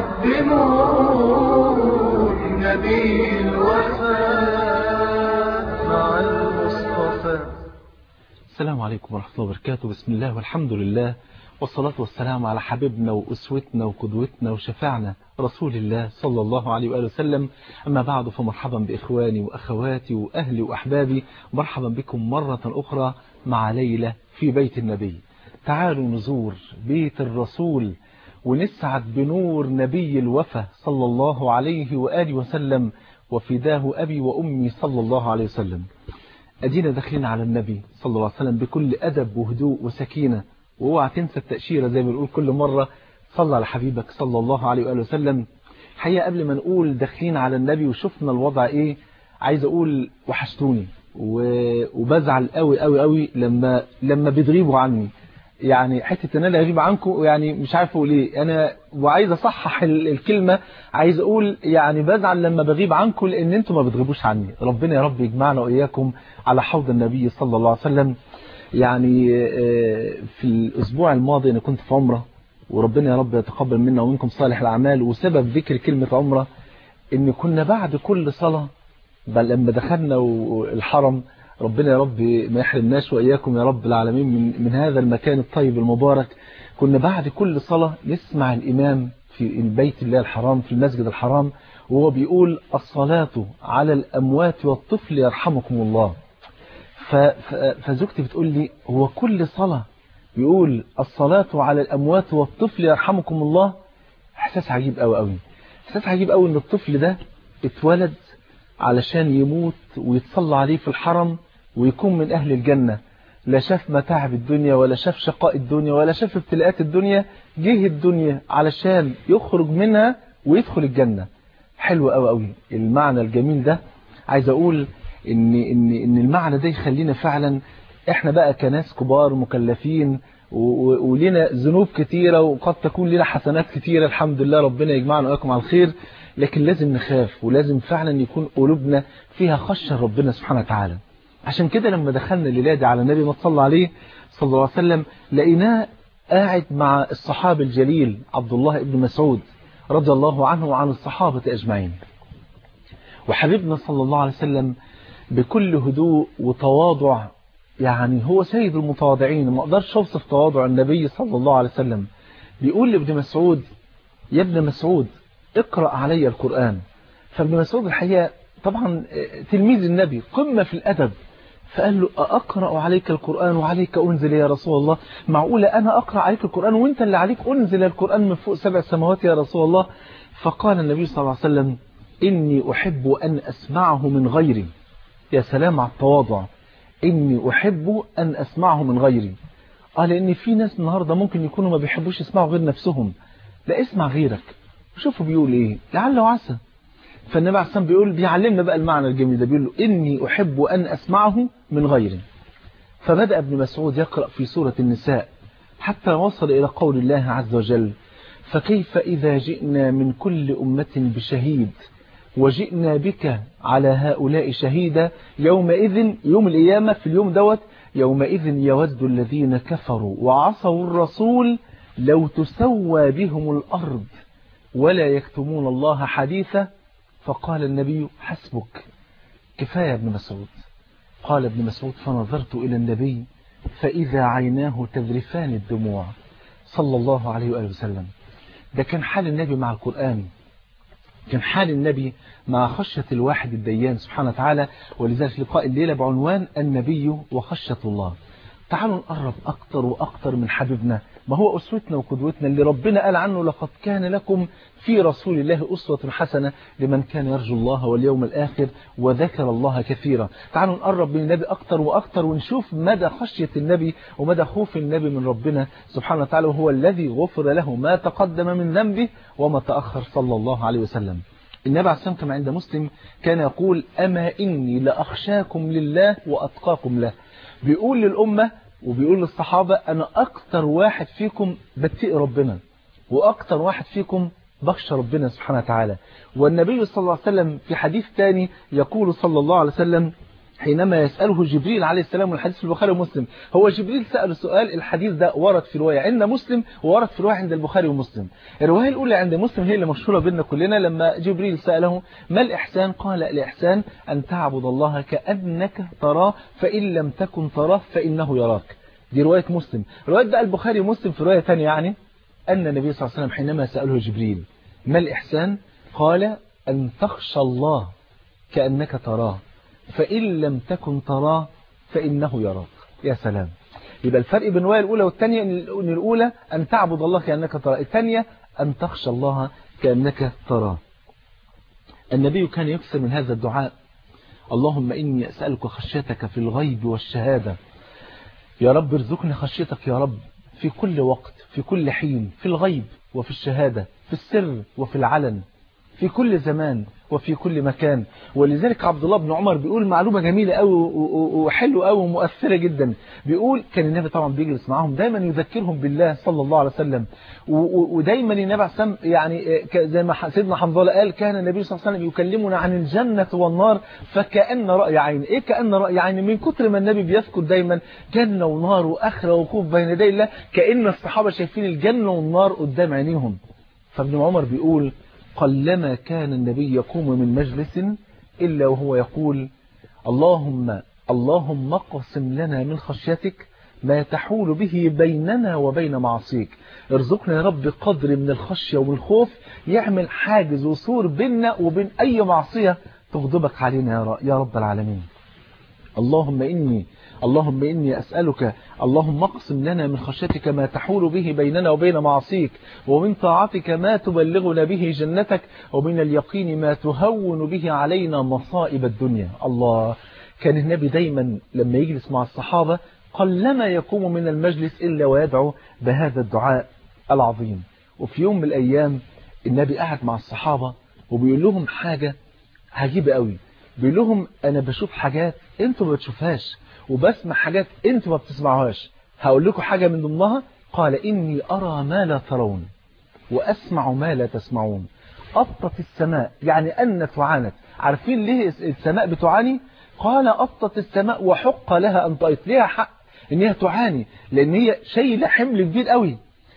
قدموا النبي الوفاء مع المصطفى السلام عليكم ورحمة الله وبركاته بسم الله والحمد لله والصلاة والسلام على حبيبنا وأسوتنا وقدوتنا وشفاعنا رسول الله صلى الله عليه وآله وسلم أما بعد فمرحبا بإخواني وأخواتي وأهلي وأحبابي مرحبا بكم مرة أخرى مع ليلة في بيت النبي تعالوا نزور بيت الرسول ونسعد بنور نبي الوفا صلى الله عليه وآله وسلم وفداه أبي وأمي صلى الله عليه وسلم أدينا داخلين على النبي صلى الله عليه وسلم بكل أدب وهدوء وسكينة واوعى تنسى التأشيرة زي ما بنقول كل مرة صلى على حبيبك صلى الله عليه وآله وسلم حقيقة قبل ما نقول داخلين على النبي وشفنا الوضع ايه عايز اقول وحشتوني وبزعل قوي قوي قوي لما لما بتغيبوا عني يعني حتة ان انا اغيب عنكم يعني مش عارف اقول ايه انا وعايز اصحح الكلمة عايز اقول يعني بزعل لما بغيب عنكم لان انتم ما بتغيبوش عني ربنا يا رب يجمعنا واياكم على حوض النبي صلى الله عليه وسلم يعني في الأسبوع الماضي أنا كنت في عمرة وربنا يا رب يتقبل منا ومنكم صالح الأعمال وسبب ذكر كلمة عمرة إن كنا بعد كل صلاة بل لما دخلنا الحرم ربنا يا رب ما يحرمناش وإياكم يا رب العالمين من, من هذا المكان الطيب المبارك كنا بعد كل صلاة نسمع الإمام في البيت الله الحرام في المسجد الحرام وهو بيقول الصلاة على الأموات والطفل يرحمكم الله فزوجتي بتقول لي هو كل صلاة بيقول الصلاة على الأموات والطفل يرحمكم الله احساس عجيب قوي قوي احساس عجيب قوي ان الطفل ده اتولد علشان يموت ويتصلى عليه في الحرم ويكون من أهل الجنة لا شاف متاعب الدنيا ولا شاف شقاء الدنيا ولا شاف ابتلاءات الدنيا جه الدنيا علشان يخرج منها ويدخل الجنة حلو قوي قوي المعنى الجميل ده عايز أقول ان ان ان المعنى ده يخلينا فعلا احنا بقى كناس كبار مكلفين ولنا ذنوب كتيرة وقد تكون لنا حسنات كتيرة الحمد لله ربنا يجمعنا وياكم على الخير لكن لازم نخاف ولازم فعلا يكون قلوبنا فيها خشية ربنا سبحانه وتعالى عشان كده لما دخلنا الليلة دي على النبي ما صلى عليه صلى الله عليه وسلم لقيناه قاعد مع الصحابي الجليل عبد الله بن مسعود رضي الله عنه وعن الصحابة أجمعين وحبيبنا صلى الله عليه وسلم بكل هدوء وتواضع يعني هو سيد المتواضعين ما اقدرش اوصف تواضع النبي صلى الله عليه وسلم بيقول لابن مسعود يا ابن مسعود اقرأ علي القرآن فابن مسعود الحقيقة طبعا تلميذ النبي قمة في الأدب فقال له أقرأ عليك القرآن وعليك أنزل يا رسول الله معقولة أنا أقرأ عليك القرآن وانت اللي عليك أنزل القرآن من فوق سبع سماوات يا رسول الله فقال النبي صلى الله عليه وسلم إني أحب أن أسمعه من غيري يا سلام على التواضع إني أحب أن أسمعه من غيري قال لأن في ناس النهاردة ممكن يكونوا ما بيحبوش يسمعوا غير نفسهم لا اسمع غيرك شوفوا بيقول إيه لعل وعسى فالنبي عليه الصلاة بيقول بيعلمنا بقى المعنى الجميل ده بيقول له إني أحب أن أسمعه من غيري فبدأ ابن مسعود يقرأ في سورة النساء حتى وصل إلى قول الله عز وجل فكيف إذا جئنا من كل أمة بشهيد وجئنا بك على هؤلاء شهيدا يومئذ يوم القيامة في اليوم دوت يومئذ يود الذين كفروا وعصوا الرسول لو تسوى بهم الأرض ولا يكتمون الله حديثا فقال النبي حسبك كفاية ابن مسعود قال ابن مسعود فنظرت إلى النبي فإذا عيناه تذرفان الدموع صلى الله عليه وآله وسلم ده كان حال النبي مع القرآن كان حال النبي مع خشية الواحد الديان سبحانه وتعالى ولذلك لقاء الليلة بعنوان النبي وخشية الله تعالوا نقرب أكتر وأكتر من حبيبنا ما هو أسوتنا وقدوتنا اللي ربنا قال عنه لقد كان لكم في رسول الله أسوة حسنة لمن كان يرجو الله واليوم الآخر وذكر الله كثيرا تعالوا نقرب من النبي أكتر وأكتر ونشوف مدى خشية النبي ومدى خوف النبي من ربنا سبحانه وتعالى وهو الذي غفر له ما تقدم من ذنبه وما تأخر صلى الله عليه وسلم النبي عليه الصلاة والسلام عند مسلم كان يقول أما إني لأخشاكم لله وأتقاكم له بيقول للأمة وبيقول للصحابة أنا أكتر واحد فيكم بتقي ربنا وأكتر واحد فيكم بخشى ربنا سبحانه وتعالى والنبي صلى الله عليه وسلم في حديث ثاني يقول صلى الله عليه وسلم حينما يسأله جبريل عليه السلام والحديث في البخاري ومسلم هو جبريل سأل سؤال الحديث ده ورد في رواية عند مسلم وورد في رواية عند البخاري ومسلم الرواية الأولى عند مسلم هي اللي مشهورة بيننا كلنا لما جبريل سأله ما الإحسان قال الإحسان أن تعبد الله كأنك تراه فإن لم تكن تراه فإنه يراك دي رواية مسلم رواية بقى البخاري ومسلم في رواية ثانية يعني أن النبي صلى الله عليه وسلم حينما سأله جبريل ما الإحسان قال أن تخشى الله كأنك تراه فإن لم تكن تراه فإنه يراك يا سلام يبقى الفرق بين الرواية الأولى والثانية أن الأولى أن تعبد الله كأنك تراه الثانية أن تخشى الله كأنك تراه النبي كان يكثر من هذا الدعاء اللهم إني أسألك خشيتك في الغيب والشهادة يا رب ارزقني خشيتك يا رب في كل وقت في كل حين في الغيب وفي الشهادة في السر وفي العلن في كل زمان وفي كل مكان ولذلك عبد الله بن عمر بيقول معلومة جميلة قوي وحلوة قوي ومؤثرة جدا بيقول كان النبي طبعا بيجلس معاهم دايما يذكرهم بالله صلى الله عليه وسلم ودايما النبي عليه السلام يعني زي ما سيدنا حنظله قال كان النبي صلى الله عليه وسلم يكلمنا عن الجنة والنار فكأن رأي عين ايه كأن رأي عين من كتر ما النبي بيذكر دايما جنة ونار وآخرة وقوف بين يدي الله كأن الصحابة شايفين الجنة والنار قدام عينيهم فابن عمر بيقول قلما كان النبي يقوم من مجلس إلا وهو يقول اللهم اللهم اقسم لنا من خشيتك ما تحول به بيننا وبين معصيك ارزقنا يا رب قدر من الخشية والخوف يعمل حاجز وسور بيننا وبين أي معصية تغضبك علينا يا رب العالمين اللهم إني اللهم إني أسألك اللهم اقسم لنا من خشيتك ما تحول به بيننا وبين معصيك ومن طاعتك ما تبلغنا به جنتك ومن اليقين ما تهون به علينا مصائب الدنيا الله كان النبي دايما لما يجلس مع الصحابة قلما يقوم من المجلس إلا ويدعو بهذا الدعاء العظيم وفي يوم من الأيام النبي قاعد مع الصحابة وبيقول لهم حاجة عجيبة قوي بيقول لهم أنا بشوف حاجات أنتوا ما بتشوفهاش وبسمع حاجات أنتوا ما بتسمعوهاش هقول لكم حاجة من ضمنها قال إني أرى ما لا ترون وأسمع ما لا تسمعون أطت السماء يعني أن تعانت عارفين ليه السماء بتعاني قال أطت السماء وحق لها أن طأت ليها حق إن هي تعاني لأن هي شايلة حمل كبير قوي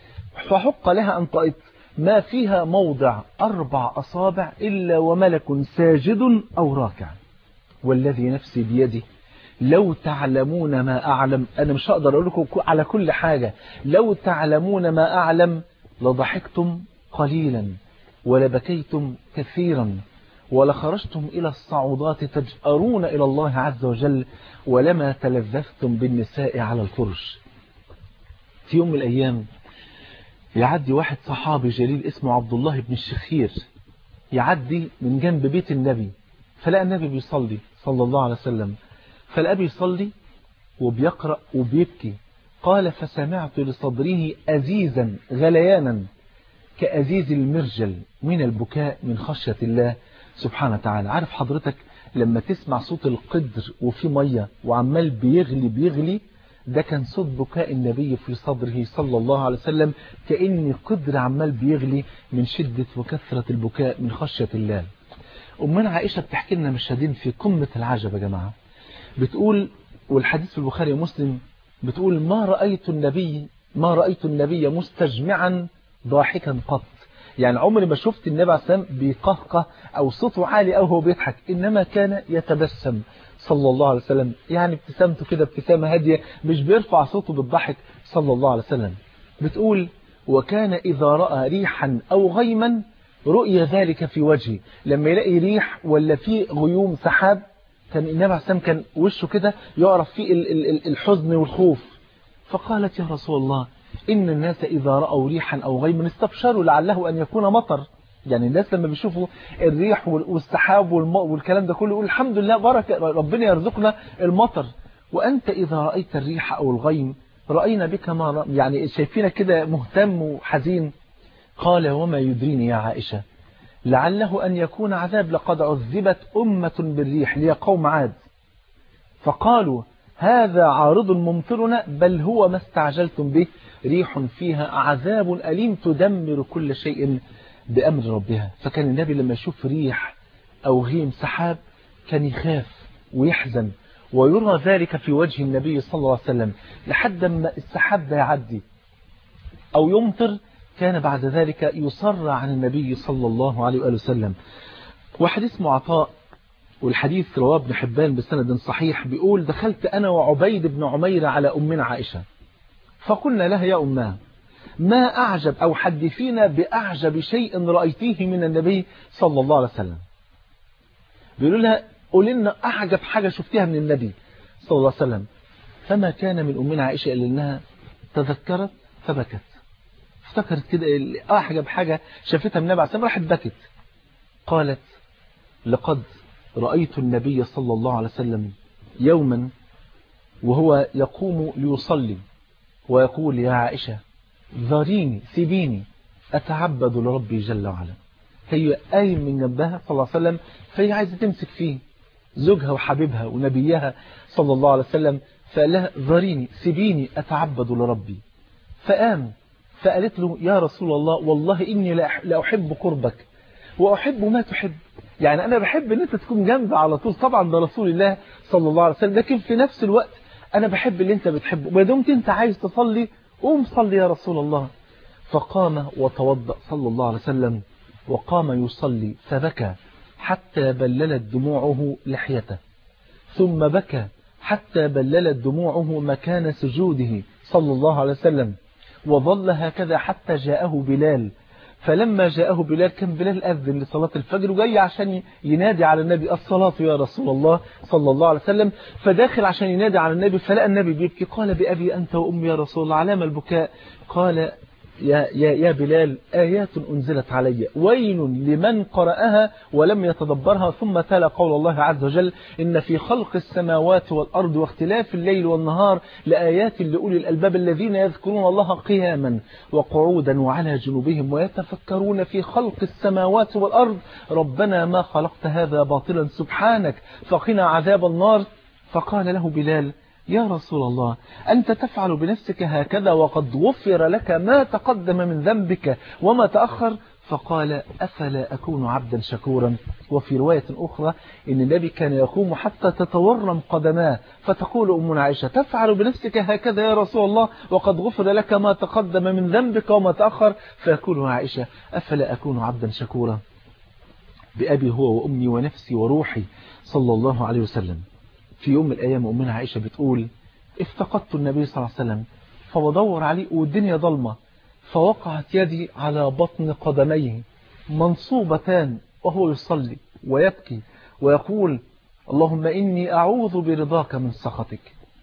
فحق لها أن طأت ما فيها موضع أربع أصابع إلا وملك ساجد أو راكع والذي نفسي بيده لو تعلمون ما أعلم أنا مش هقدر أقول لكم على كل حاجة لو تعلمون ما أعلم لضحكتم قليلا ولبكيتم كثيرا ولخرجتم إلى الصعودات تجأرون إلى الله عز وجل ولما تلذذتم بالنساء على الفرش في يوم من الأيام يعدي واحد صحابي جليل اسمه عبد الله بن الشخير يعدي من جنب بيت النبي فلقى النبي بيصلي صلى الله عليه وسلم فلقى بيصلي وبيقرأ وبيبكي قال فسمعت لصدره أزيزا غليانا كأزيز المرجل من البكاء من خشية الله سبحانه وتعالى عارف حضرتك لما تسمع صوت القدر وفي مية وعمال بيغلي بيغلي ده كان صوت بكاء النبي في صدره صلى الله عليه وسلم كأن قدر عمال بيغلي من شدة وكثرة البكاء من خشية الله أمنا عائشة بتحكي لنا مشهدين في قمة العجب يا جماعة بتقول والحديث في البخاري ومسلم بتقول ما رأيت النبي ما رأيت النبي مستجمعا ضاحكا قط يعني عمري ما شفت النبي عليه السلام بيقهقه أو صوته عالي أو هو بيضحك إنما كان يتبسم صلى الله عليه وسلم يعني ابتسامته كده ابتسامة هادية مش بيرفع صوته بالضحك صلى الله عليه وسلم بتقول وكان إذا رأى ريحا أو غيما رؤي ذلك في وجهه لما يلاقي ريح ولا في غيوم سحاب كان النبي عليه السلام كان وشه كده يعرف فيه الحزن والخوف فقالت يا رسول الله إن الناس إذا رأوا ريحا أو غيما استبشروا لعله أن يكون مطر يعني الناس لما بيشوفوا الريح والسحاب والكلام ده كله يقول الحمد لله بركة ربنا يرزقنا المطر وأنت إذا رأيت الريح أو الغيم رأينا بك ما رأ... يعني شايفينك كده مهتم وحزين قال وما يدريني يا عائشة لعله أن يكون عذاب لقد عذبت أمة بالريح لي قوم عاد فقالوا هذا عارض ممطرنا بل هو ما استعجلتم به ريح فيها عذاب أليم تدمر كل شيء بأمر ربها فكان النبي لما يشوف ريح أو غيم سحاب كان يخاف ويحزن ويرى ذلك في وجه النبي صلى الله عليه وسلم لحد ما السحاب ده يعدي أو يمطر كان بعد ذلك يصر عن النبي صلى الله عليه وآله وسلم وحديث معطاء والحديث رواه ابن حبان بسند صحيح بيقول دخلت أنا وعبيد بن عمير على أمنا عائشة فقلنا لها يا أمها ما أعجب أو حدثينا بأعجب شيء رأيتيه من النبي صلى الله عليه وسلم بيقولوا لها قول لنا أعجب حاجة شفتيها من النبي صلى الله عليه وسلم فما كان من أمنا عائشة إلا أنها تذكرت فبكت افتكرت كده أعجب حاجة شافتها من النبي عليه السلام راحت بكت قالت لقد رأيت النبي صلى الله عليه وسلم يوما وهو يقوم ليصلي ويقول يا عائشة ذريني سيبيني أتعبد لربي جل وعلا هي قايم من جنبها صلى الله عليه وسلم فهي عايزة تمسك فيه زوجها وحبيبها ونبيها صلى الله عليه وسلم فقال لها ذريني سيبيني أتعبد لربي فقام فقالت له يا رسول الله والله إني لا أحب قربك وأحب ما تحب يعني أنا بحب أن أنت تكون جنبي على طول طبعا ده رسول الله صلى الله عليه وسلم لكن في نفس الوقت أنا بحب اللي أنت بتحبه ما دمت أنت عايز تصلي قوم صلي يا رسول الله فقام وتوضأ صلى الله عليه وسلم وقام يصلي فبكى حتى بللت دموعه لحيته ثم بكى حتى بللت دموعه مكان سجوده صلى الله عليه وسلم وظل هكذا حتى جاءه بلال فلما جاءه بلال كان بلال أذن لصلاة الفجر وجاي عشان ينادي على النبي الصلاة يا رسول الله صلى الله عليه وسلم فداخل عشان ينادي على النبي فلقى النبي بيبكي قال بأبي أنت وأمي يا رسول الله علام البكاء قال يا, يا, يا بلال آيات أنزلت علي ويل لمن قرأها ولم يتدبرها ثم تلا قول الله عز وجل إن في خلق السماوات والأرض واختلاف الليل والنهار لآيات لأولي الألباب الذين يذكرون الله قياما وقعودا وعلى جنوبهم ويتفكرون في خلق السماوات والأرض ربنا ما خلقت هذا باطلا سبحانك فقنا عذاب النار فقال له بلال يا رسول الله أنت تفعل بنفسك هكذا وقد غفر لك ما تقدم من ذنبك وما تأخر فقال أفلا أكون عبدا شكورا وفي رواية أخرى إن النبي كان يقوم حتى تتورم قدماه فتقول أمنا عائشة تفعل بنفسك هكذا يا رسول الله وقد غفر لك ما تقدم من ذنبك وما تأخر فيقول عائشة أفلا أكون عبدا شكورا بأبي هو وأمي ونفسي وروحي صلى الله عليه وسلم في يوم من الأيام أمنا عائشة بتقول افتقدت النبي صلى الله عليه وسلم فبدور عليه والدنيا ضلمة فوقعت يدي على بطن قدميه منصوبتان وهو يصلي ويبكي ويقول اللهم إني أعوذ برضاك من سخطك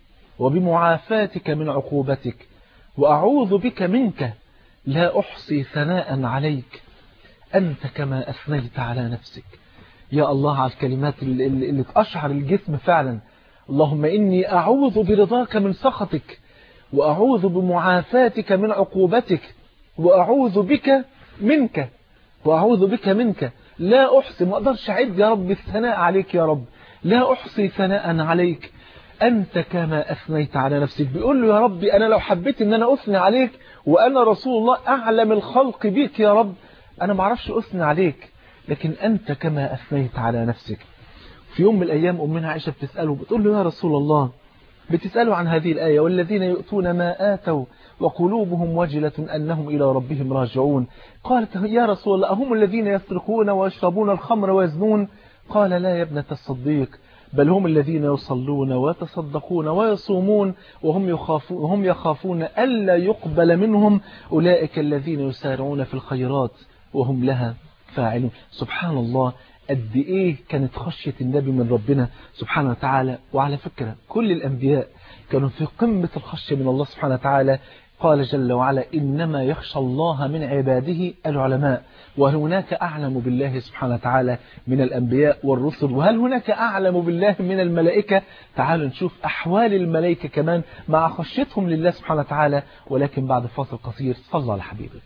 وبمعافاتك من عقوبتك وأعوذ بك منك لا أحصي ثناء عليك أنت كما أثنيت على نفسك يا الله على الكلمات اللي, اللي تأشعر الجسم فعلا اللهم إني أعوذ برضاك من سخطك وأعوذ بمعافاتك من عقوبتك وأعوذ بك منك وأعوذ بك منك لا أحصي ما أقدرش أعد يا رب الثناء عليك يا رب لا أحصي ثناء عليك أنت كما أثنيت على نفسك بيقول له يا ربي أنا لو حبيت أن أنا أثني عليك وأنا رسول الله أعلم الخلق بيك يا رب أنا ما اعرفش أثني عليك لكن أنت كما أثنيت على نفسك في يوم من الأيام أمنا عائشة بتسأله بتقول له يا رسول الله بتسأله عن هذه الآية والذين يؤتون ما آتوا وقلوبهم وجلة أنهم إلى ربهم راجعون قالت يا رسول الله هم الذين يسرقون ويشربون الخمر ويزنون قال لا يا ابنة الصديق بل هم الذين يصلون ويتصدقون ويصومون وهم يخافون, وهم يخافون ألا يقبل منهم أولئك الذين يسارعون في الخيرات وهم لها فاعلون سبحان الله قد إيه كانت خشية النبي من ربنا سبحانه وتعالى وعلى فكرة كل الأنبياء كانوا في قمة الخشية من الله سبحانه وتعالى قال جل وعلا إنما يخشى الله من عباده العلماء وهل هناك أعلم بالله سبحانه وتعالى من الأنبياء والرسل وهل هناك أعلم بالله من الملائكة تعالوا نشوف أحوال الملائكة كمان مع خشيتهم لله سبحانه وتعالى ولكن بعد فاصل قصير صلى على حبيبك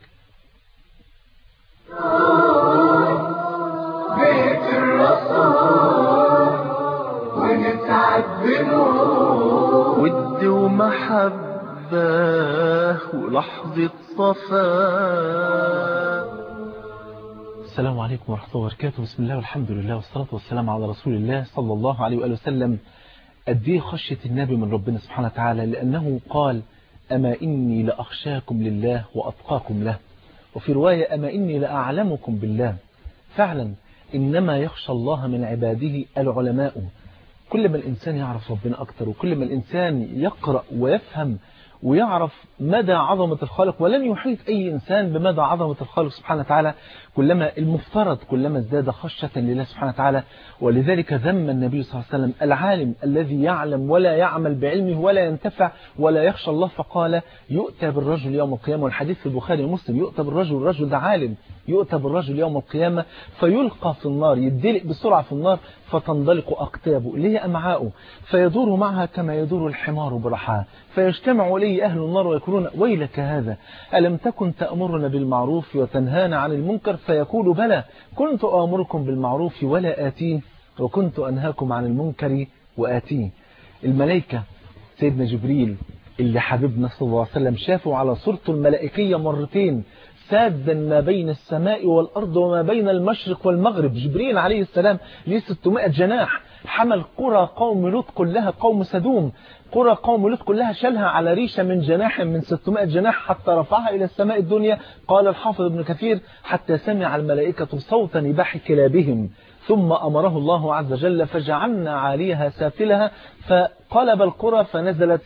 بيت الرسول ونسعد بنور ود ومحبة ولحظة صفاء السلام عليكم ورحمة الله وبركاته بسم الله والحمد لله والصلاة والسلام على رسول الله صلى الله عليه وآله وسلم قد ايه خشية النبي من ربنا سبحانه وتعالى لأنه قال أما إني لأخشاكم لله وأتقاكم له وفي رواية أما إني لأعلمكم بالله فعلا إنما يخشى الله من عباده العلماء كل ما الإنسان يعرف ربنا أكتر وكل ما الإنسان يقرأ ويفهم ويعرف مدى عظمة الخالق ولن يحيط أي إنسان بمدى عظمة الخالق سبحانه وتعالى كلما المفترض كلما ازداد خشية لله سبحانه وتعالى ولذلك ذم النبي صلى الله عليه وسلم العالم الذي يعلم ولا يعمل بعلمه ولا ينتفع ولا يخشى الله فقال يؤتى بالرجل يوم القيامة والحديث في البخاري ومسلم يؤتى بالرجل الرجل ده عالم يؤتى بالرجل يوم القيامة فيلقى في النار يدلق بسرعة في النار فتنضلق أقتابه اللي هي أمعاؤه فيدور معها كما يدور الحمار برحاه فيجتمع إليه أهل النار ويقولون ويلك هذا ألم تكن تأمرنا بالمعروف وتنهانا عن المنكر فيقول بلى كنت آمركم بالمعروف ولا آتيه وكنت أنهاكم عن المنكر وآتيه الملائكة سيدنا جبريل اللي حبيبنا صلى الله عليه وسلم شافوا على صورته الملائكية مرتين سادا ما بين السماء والأرض وما بين المشرق والمغرب جبريل عليه السلام ليه 600 جناح حمل قرى قوم لوط كلها قوم سدوم قرى قوم لوط كلها شالها على ريشة من جناح من 600 جناح حتى رفعها إلى السماء الدنيا قال الحافظ ابن كثير حتى سمع الملائكة صوت نباح كلابهم ثم أمره الله عز وجل فجعلنا عاليها سافلها فقلب القرى فنزلت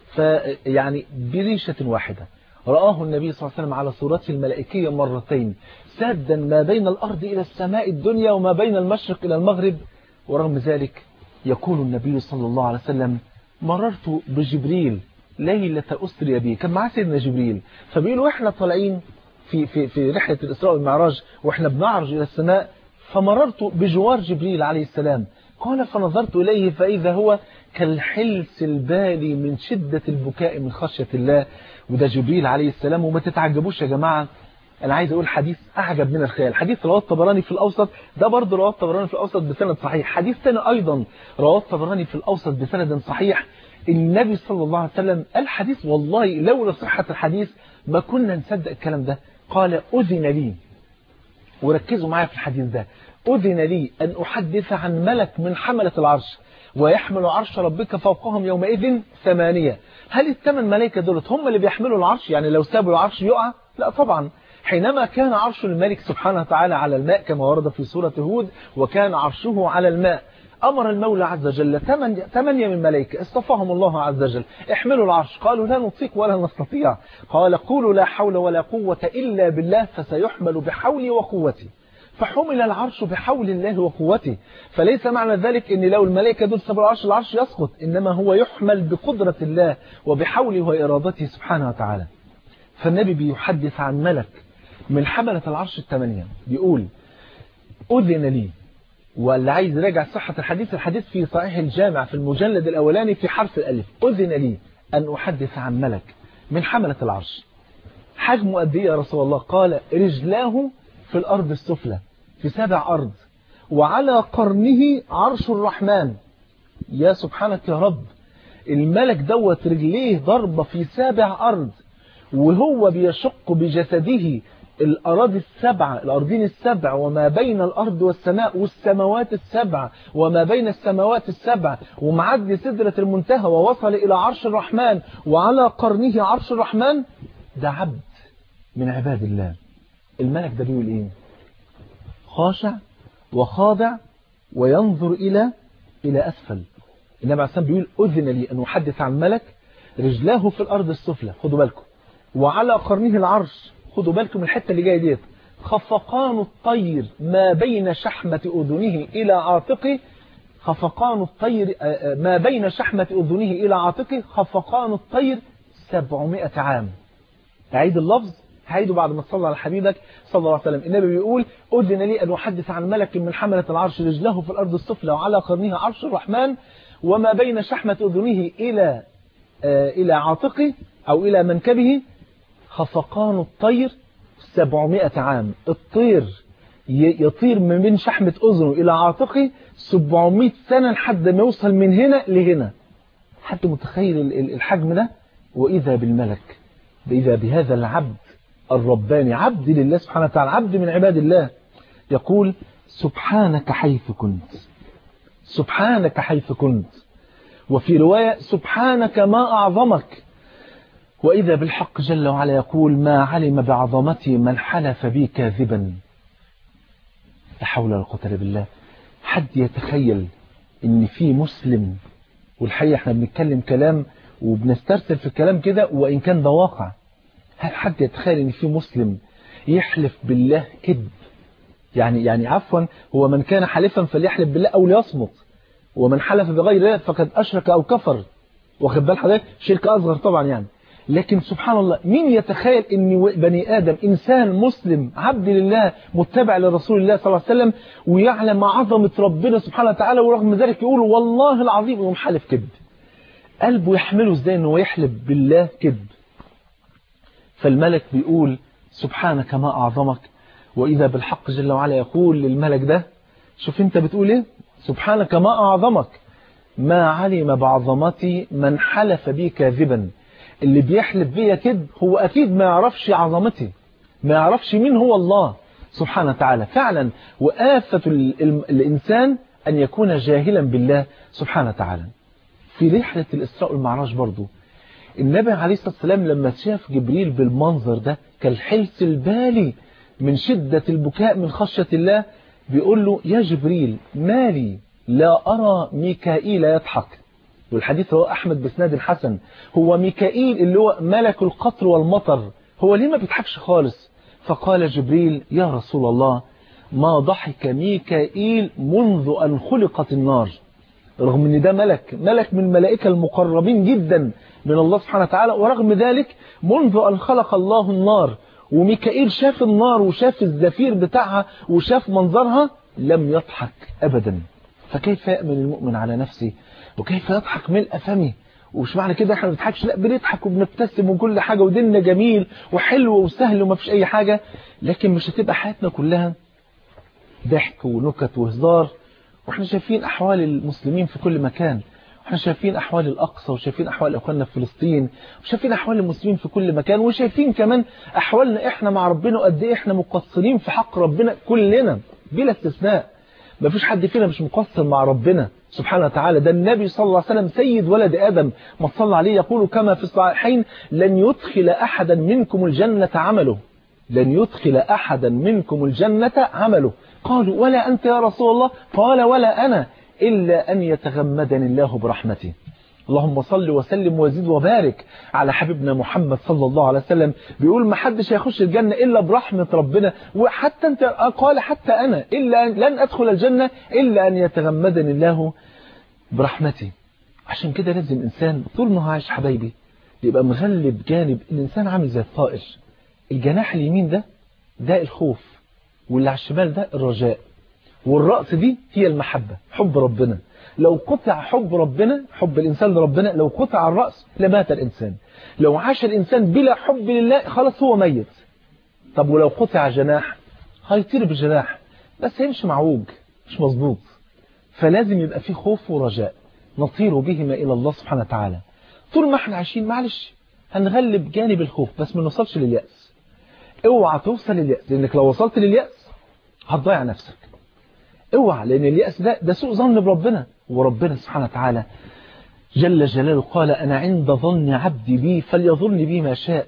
يعني بريشة واحدة رآه النبي صلى الله عليه وسلم على صورته الملائكية مرتين سادا ما بين الأرض إلى السماء الدنيا وما بين المشرق إلى المغرب ورغم ذلك يقول النبي صلى الله عليه وسلم مررت بجبريل ليلة أسري بي كان معاه سيدنا جبريل فبيقول وإحنا طالعين في, في, في رحلة الإسراء والمعراج وإحنا بنعرج إلى السماء فمررت بجوار جبريل عليه السلام قال فنظرت إليه فإذا هو كالحلس البالي من شدة البكاء من خشية الله وده جبريل عليه السلام وما تتعجبوش يا جماعة أنا عايز أقول حديث أعجب من الخيال حديث رواه الطبراني في الأوسط ده برضه رواه الطبراني في الأوسط بسند صحيح حديث ثاني أيضا رواه الطبراني في الأوسط بسند صحيح النبي صلى الله عليه وسلم الحديث والله لولا صحة الحديث ما كنا نصدق الكلام ده قال أذن لي وركزوا معايا في الحديث ده أذن لي أن أحدث عن ملك من حملة العرش ويحمل عرش ربك فوقهم يومئذ ثمانية هل الثمان ملائكة دولت هم اللي بيحملوا العرش يعني لو سابوا العرش يقع لا طبعا حينما كان عرش الملك سبحانه وتعالى على الماء كما ورد في سورة هود وكان عرشه على الماء أمر المولى عز وجل ثمانية من ملائكة اصطفاهم الله عز وجل احملوا العرش قالوا لا نطيق ولا نستطيع قال قولوا لا حول ولا قوة إلا بالله فسيحمل بحولي وقوتي فحمل العرش بحول الله وقوته فليس معنى ذلك ان لو الملائكة دول سبوا العرش العرش يسقط إنما هو يحمل بقدرة الله وبحوله وإرادته سبحانه وتعالى فالنبي بيحدث عن ملك من حملة العرش الثمانية بيقول أذن لي واللي عايز يراجع صحة الحديث الحديث في صحيح الجامع في المجلد الأولاني في حرف الألف أذن لي أن أحدث عن ملك من حملة العرش حجمه قد ايه يا رسول الله قال رجلاه في الأرض السفلى في سبع أرض وعلى قرنه عرش الرحمن يا سبحانك يا رب الملك دوت رجليه ضربة في سابع أرض وهو بيشق بجسده الأراضي السبعة الأرضين السبع وما بين الأرض والسماء والسماوات السبع وما بين السماوات السبع ومعدي سدرة المنتهى ووصل إلى عرش الرحمن وعلى قرنه عرش الرحمن ده عبد من عباد الله الملك ده بيقول إيه خاشع وخاضع وينظر إلى إلى أسفل النبي عليه السلام بيقول أذن لي أن أحدث عن ملك رجلاه في الأرض السفلى خدوا بالكم وعلى قرنه العرش خدوا بالكم من الحتة اللي جايه ديت خفقان الطير ما بين شحمة أذنه إلى عاتقه خفقان الطير ما بين شحمة أذنه إلى عاتقه خفقان الطير سبعمائة عام أعيد اللفظ هعيده بعد ما تصلى على حبيبك صلى الله عليه وسلم النبي بيقول أذن لي أن أحدث عن ملك من حملة العرش رجله في الأرض السفلى وعلى قرنها عرش الرحمن وما بين شحمة أذنه إلى إلى عاتقه أو إلى منكبه خفقان الطير 700 عام الطير يطير من بين شحمة أذنه إلى عاتقه 700 سنة لحد ما يوصل من هنا لهنا حد متخيل الحجم ده وإذا بالملك إذا بهذا العبد الرباني عبد لله سبحانه وتعالى عبد من عباد الله يقول سبحانك حيث كنت سبحانك حيث كنت وفي رواية سبحانك ما أعظمك وإذا بالحق جل وعلا يقول ما علم بعظمتي من حلف بي كاذبا لا حول ولا قوة إلا بالله حد يتخيل ان في مسلم والحقيقة احنا بنتكلم كلام وبنسترسل في الكلام كده وإن كان ده واقع هل حد يتخيل ان في مسلم يحلف بالله كذب يعني يعني عفوا هو من كان حلفا فليحلف بالله أو ليصمت ومن حلف بغير الله فقد أشرك أو كفر واخد بال حضرتك شرك أصغر طبعا يعني لكن سبحان الله مين يتخيل ان بني آدم إنسان مسلم عبد لله متبع لرسول الله صلى الله عليه وسلم ويعلم عظمة ربنا سبحانه وتعالى ورغم ذلك يقول والله العظيم انه حلف كذب قلبه يحمله ازاي انه يحلف بالله كذب فالملك بيقول سبحانك ما أعظمك وإذا بالحق جل وعلا يقول للملك ده شوف انت بتقول ايه سبحانك ما أعظمك ما علم بعظمتي من حلف بي كاذبا اللي بيحلف بيا كذب هو أكيد ما يعرفش عظمتي ما يعرفش مين هو الله سبحانه وتعالى فعلا وآفة الإنسان أن يكون جاهلا بالله سبحانه وتعالى في رحلة الإسراء والمعراج برضو النبي عليه الصلاة والسلام لما شاف جبريل بالمنظر ده كالحلس البالي من شدة البكاء من خشية الله بيقول له يا جبريل مالي لا أرى ميكائيل يضحك والحديث هو أحمد بسناد حسن هو ميكائيل اللي هو ملك القطر والمطر هو ليه ما بيضحكش خالص فقال جبريل يا رسول الله ما ضحك ميكائيل منذ أن خلقت النار رغم ان ده ملك ملك من الملائكة المقربين جدا من الله سبحانه وتعالى ورغم ذلك منذ أن خلق الله النار وميكائيل شاف النار وشاف الزفير بتاعها وشاف منظرها لم يضحك أبدا فكيف يأمن المؤمن على نفسه وكيف يضحك ملء فمه ومش معنى كده احنا ما بنضحكش لا بنضحك وبنبتسم وكل حاجة وديننا جميل وحلو وسهل وما فيش أي حاجة لكن مش هتبقى حياتنا كلها ضحك ونكت وهزار واحنا شايفين أحوال المسلمين في كل مكان احنا شايفين أحوال الأقصى وشايفين أحوال أخواننا في فلسطين وشايفين أحوال المسلمين في كل مكان وشايفين كمان أحوالنا إحنا مع ربنا وقد إيه إحنا مقصرين في حق ربنا كلنا بلا استثناء ما فيش حد فينا مش مقصر مع ربنا سبحانه وتعالى ده النبي صلى الله عليه وسلم سيد ولد آدم ما صلى عليه يقول كما في الصحيحين لن يدخل أحدا منكم الجنة عمله لن يدخل أحدا منكم الجنة عمله قالوا ولا أنت يا رسول الله قال ولا أنا إلا أن يتغمدني الله برحمته اللهم صل وسلم وزد وبارك على حبيبنا محمد صلى الله عليه وسلم بيقول ما حدش هيخش الجنة إلا برحمة ربنا وحتى أنت قال حتى أنا إلا أن لن أدخل الجنة إلا أن يتغمدني الله برحمته عشان كده لازم إنسان طول ما هو عايش حبايبي يبقى مغلب جانب الإنسان عامل زي الطائر الجناح اليمين ده ده الخوف واللي على الشمال ده الرجاء والرأس دي هي المحبة حب ربنا لو قطع حب ربنا حب الإنسان لربنا لو قطع الرأس لمات الإنسان لو عاش الإنسان بلا حب لله خلاص هو ميت طب ولو قطع جناح هيطير بجناح بس هيمشي معوج مش مظبوط فلازم يبقى فيه خوف ورجاء نطير بهما إلى الله سبحانه وتعالى طول ما احنا عايشين معلش هنغلب جانب الخوف بس ما نوصلش لليأس اوعى توصل لليأس لأنك لو وصلت لليأس هتضيع نفسك اوعى لأن اليأس ده ده سوء ظن بربنا وربنا سبحانه وتعالى جل جلاله قال أنا عند ظن عبدي بي فليظن بي ما شاء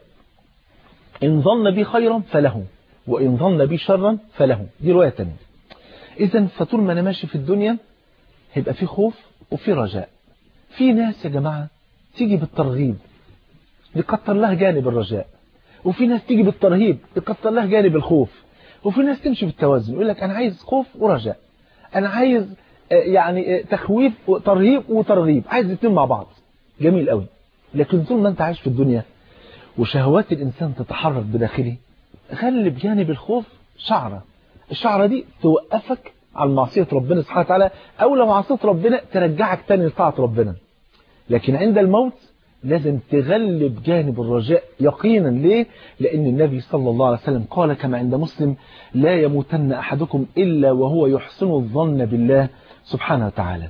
إن ظن بي خيرا فله وإن ظن بي شرا فله دي رواية تانية إذا فطول ما أنا ماشي في الدنيا هيبقى في خوف وفي رجاء في ناس يا جماعة تيجي بالترغيب يكتر لها جانب الرجاء وفي ناس تيجي بالترهيب يكتر لها جانب الخوف وفي ناس تمشي بالتوازن يقول لك أنا عايز خوف ورجاء أنا عايز يعني تخويف وترهيب وترغيب عايز الاثنين مع بعض جميل قوي لكن طول ما انت عايش في الدنيا وشهوات الإنسان تتحرك بداخله غلب جانب الخوف شعرة الشعرة دي توقفك عن معصية ربنا سبحانه وتعالى أو لو عصيت ربنا ترجعك تاني لطاعة ربنا لكن عند الموت لازم تغلب جانب الرجاء يقينا ليه؟ لأن النبي صلى الله عليه وسلم قال كما عند مسلم لا يموتن أحدكم إلا وهو يحسن الظن بالله سبحانه وتعالى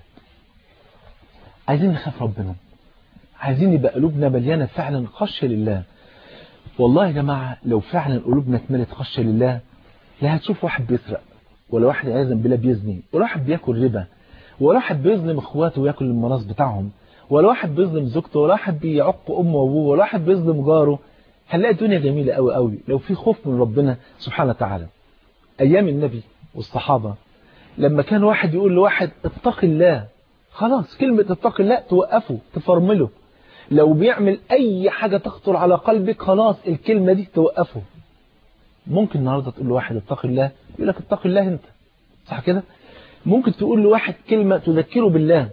عايزين نخاف ربنا عايزين يبقى قلوبنا مليانة فعلا خشية لله والله يا جماعة لو فعلا قلوبنا اتملت خشية لله لا هتشوف واحد بيسرق ولا واحد عياذا بالله بيزني ولا واحد بياكل ربا ولا واحد بيظلم اخواته وياكل الميراث بتاعهم ولا واحد بيظلم زوجته ولا واحد بيعق امه وابوه ولا واحد بيظلم جاره هنلاقي الدنيا جميلة قوي قوي لو في خوف من ربنا سبحانه وتعالى ايام النبي والصحابة لما كان واحد يقول لواحد اتق الله خلاص كلمة اتق الله توقفه تفرمله لو بيعمل اي حاجة تخطر على قلبك خلاص الكلمة دي توقفه ممكن النهاردة تقول لواحد اتق الله يقول لك اتق الله انت صح كده ممكن تقول لواحد كلمة تذكره بالله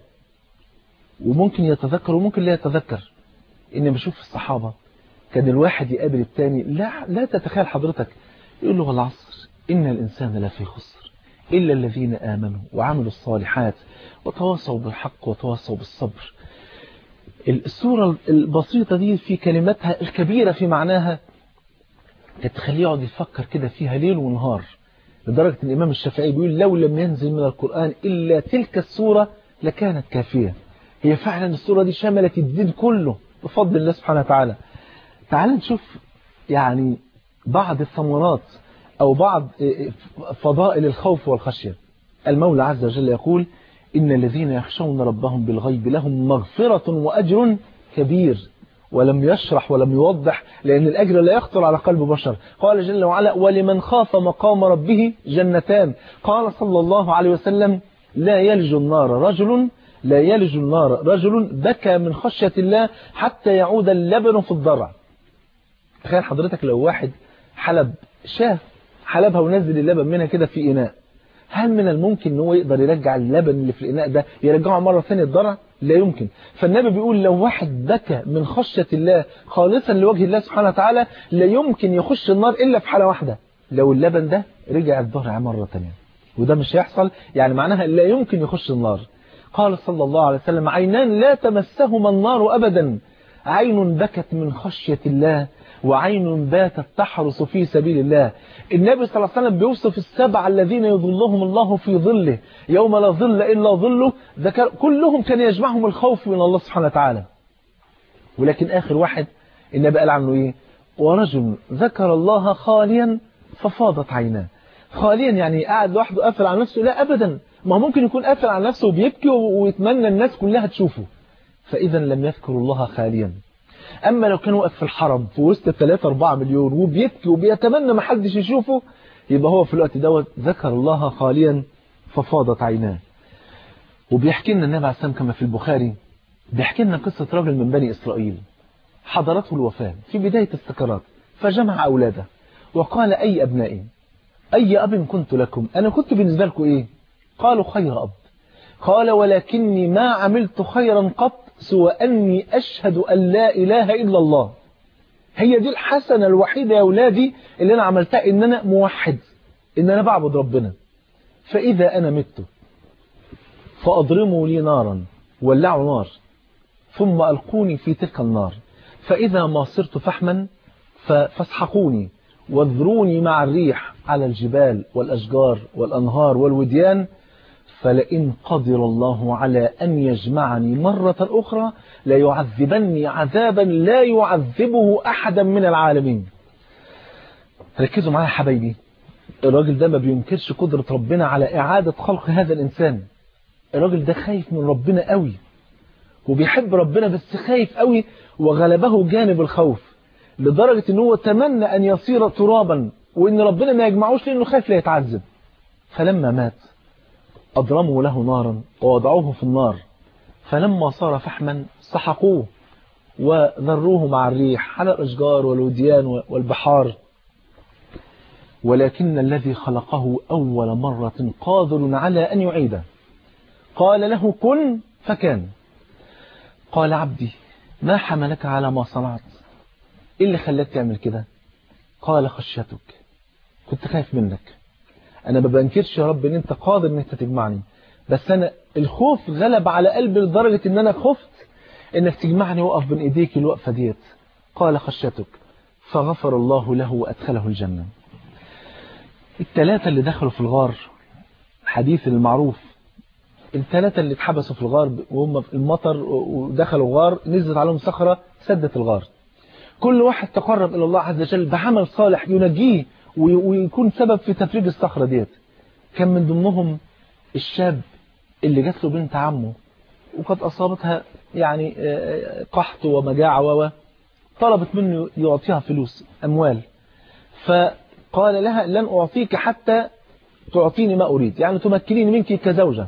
وممكن يتذكر وممكن لا يتذكر إني بشوف الصحابة كان الواحد يقابل التاني لا, لا تتخيل حضرتك يقول له والعصر إن الإنسان لا في خسر إلا الذين آمنوا وعملوا الصالحات وتواصوا بالحق وتواصوا بالصبر السورة البسيطة دي في كلماتها الكبيرة في معناها كانت تخليه يقعد يفكر كده فيها ليل ونهار لدرجة أن الإمام الشافعي بيقول لو لم ينزل من القرآن إلا تلك السورة لكانت كافية هي فعلا السورة دي شملت الدين كله بفضل الله سبحانه وتعالى تعال نشوف يعني بعض الثمرات أو بعض فضائل الخوف والخشية المولى عز وجل يقول إن الذين يخشون ربهم بالغيب لهم مغفرة وأجر كبير ولم يشرح ولم يوضح لأن الأجر لا يخطر على قلب بشر قال جل وعلا ولمن خاف مقام ربه جنتان قال صلى الله عليه وسلم لا يلج النار رجل لا يلج النار رجل بكى من خشية الله حتى يعود اللبن في الضرع تخيل حضرتك لو واحد حلب شاه حلبها ونزل اللبن منها كده في إناء هل من الممكن ان هو يقدر يرجع اللبن اللي في الإناء ده يرجعه مرة ثانية الضرع لا يمكن فالنبي بيقول لو واحد بكى من خشية الله خالصا لوجه الله سبحانه وتعالى لا يمكن يخش النار إلا في حالة واحدة لو اللبن ده رجع الضرع مرة ثانية وده مش هيحصل يعني معناها لا يمكن يخش النار قال صلى الله عليه وسلم عينان لا تمسهما النار أبدا عين بكت من خشية الله وعين باتت تحرس في سبيل الله النبي صلى الله عليه وسلم بيوصف السبع الذين يظلهم الله في ظله يوم لا ظل إلا ظله ذكر كلهم كان يجمعهم الخوف من الله سبحانه وتعالى ولكن آخر واحد النبي قال عنه إيه ورجل ذكر الله خاليا ففاضت عيناه خاليا يعني قاعد لوحده قافل على نفسه لا أبدا ما ممكن يكون قافل على نفسه وبيبكي ويتمنى الناس كلها تشوفه فإذا لم يذكر الله خاليا أما لو كان واقف في الحرم في وسط 3 4 مليون وبيبكي وبيتمنى ما حدش يشوفه يبقى هو في الوقت دوت ذكر الله خاليا ففاضت عيناه وبيحكي لنا النبي عليه السلام كما في البخاري بيحكي لنا قصة رجل من بني إسرائيل حضرته الوفاة في بداية السكرات فجمع أولاده وقال أي أبنائي أي أب كنت لكم أنا كنت بالنسبة لكم إيه قالوا خير أب قال ولكني ما عملت خيرا قط سوى أني أشهد أن لا إله إلا الله هي دي الحسنة الوحيدة يا أولادي اللي أنا عملتها إن أنا موحد إن أنا بعبد ربنا فإذا أنا مت فأضرموا لي نارا ولعوا نار ثم ألقوني في تلك النار فإذا ما صرت فحما فاسحقوني واذروني مع الريح على الجبال والأشجار والأنهار والوديان فلئن قدر الله على أن يجمعني مرة أخرى ليعذبني عذابا لا يعذبه أحدا من العالمين ركزوا معايا حبايبي الراجل ده ما بينكرش قدرة ربنا على إعادة خلق هذا الإنسان الراجل ده خايف من ربنا قوي وبيحب ربنا بس خايف قوي وغلبه جانب الخوف لدرجة ان هو تمنى أن يصير ترابا وإن ربنا ما يجمعوش لأنه خايف لا يتعذب فلما مات أضرموا له نارا ووضعوه في النار فلما صار فحما سحقوه وذروه مع الريح على الأشجار والوديان والبحار ولكن الذي خلقه أول مرة قادر على أن يعيده قال له كن فكان قال عبدي ما حملك على ما صنعت إيه اللي خلاك تعمل كده قال خشيتك كنت خايف منك أنا ما بنكرش يا رب إن أنت قادر إن أنت تجمعني بس أنا الخوف غلب على قلبي لدرجة إن أنا خفت إنك تجمعني وقف بين إيديك الوقفة ديت قال خشيتك فغفر الله له وأدخله الجنة الثلاثة اللي دخلوا في الغار حديث المعروف الثلاثة اللي اتحبسوا في الغار وهم في المطر ودخلوا غار نزلت عليهم صخرة سدت الغار كل واحد تقرب إلى الله عز وجل بعمل صالح ينجيه ويكون سبب في تفريج الصخرة ديت كان من ضمنهم الشاب اللي جات له بنت عمه وقد أصابتها يعني قحط ومجاعة و طلبت منه يعطيها فلوس أموال فقال لها لن أعطيك حتى تعطيني ما أريد يعني تمكنيني منك كزوجة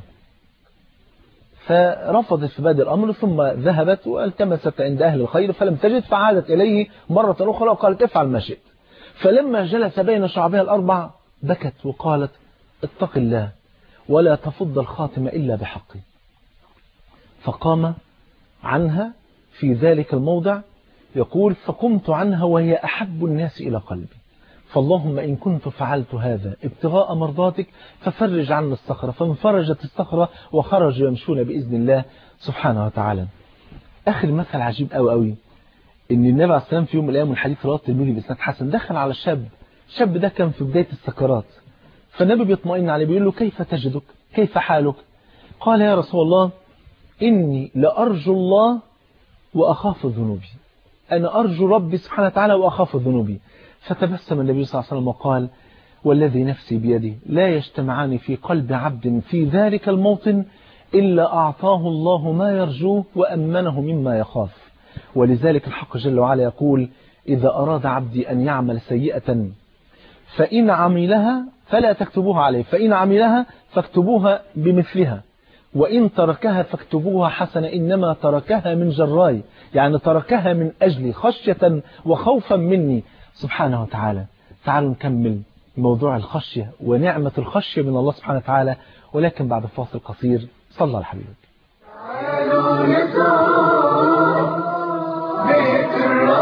فرفضت في بادئ الأمر ثم ذهبت والتمست عند أهل الخير فلم تجد فعادت إليه مرة أخرى وقالت افعل ما شئت فلما جلس بين شعبها الأربع بكت وقالت اتق الله ولا تفض الخاتم إلا بحقي فقام عنها في ذلك الموضع يقول فقمت عنها وهي أحب الناس إلى قلبي فاللهم إن كنت فعلت هذا ابتغاء مرضاتك ففرج عنا الصخرة فانفرجت الصخرة وخرج يمشون بإذن الله سبحانه وتعالى آخر مثل عجيب قوي قوي إن النبي عليه السلام في يوم من الأيام من حديث رواه الترمذي بإسناد حسن دخل على شاب الشاب ده كان في بداية السكرات فالنبي بيطمئن عليه بيقول له كيف تجدك كيف حالك قال يا رسول الله إني لأرجو الله وأخاف ذنوبي أنا أرجو ربي سبحانه وتعالى وأخاف ذنوبي فتبسم النبي صلى الله عليه وسلم وقال والذي نفسي بيده لا يجتمعان في قلب عبد في ذلك الموطن إلا أعطاه الله ما يرجوه وأمنه مما يخاف ولذلك الحق جل وعلا يقول إذا أراد عبدي أن يعمل سيئة فإن عملها فلا تكتبوها عليه فإن عملها فاكتبوها بمثلها وإن تركها فاكتبوها حسنة إنما تركها من جراي يعني تركها من أجلي خشية وخوفا مني سبحانه وتعالى تعالوا نكمل موضوع الخشية ونعمة الخشية من الله سبحانه وتعالى ولكن بعد فاصل قصير صلى على حبيبك تعالوا نزور بيت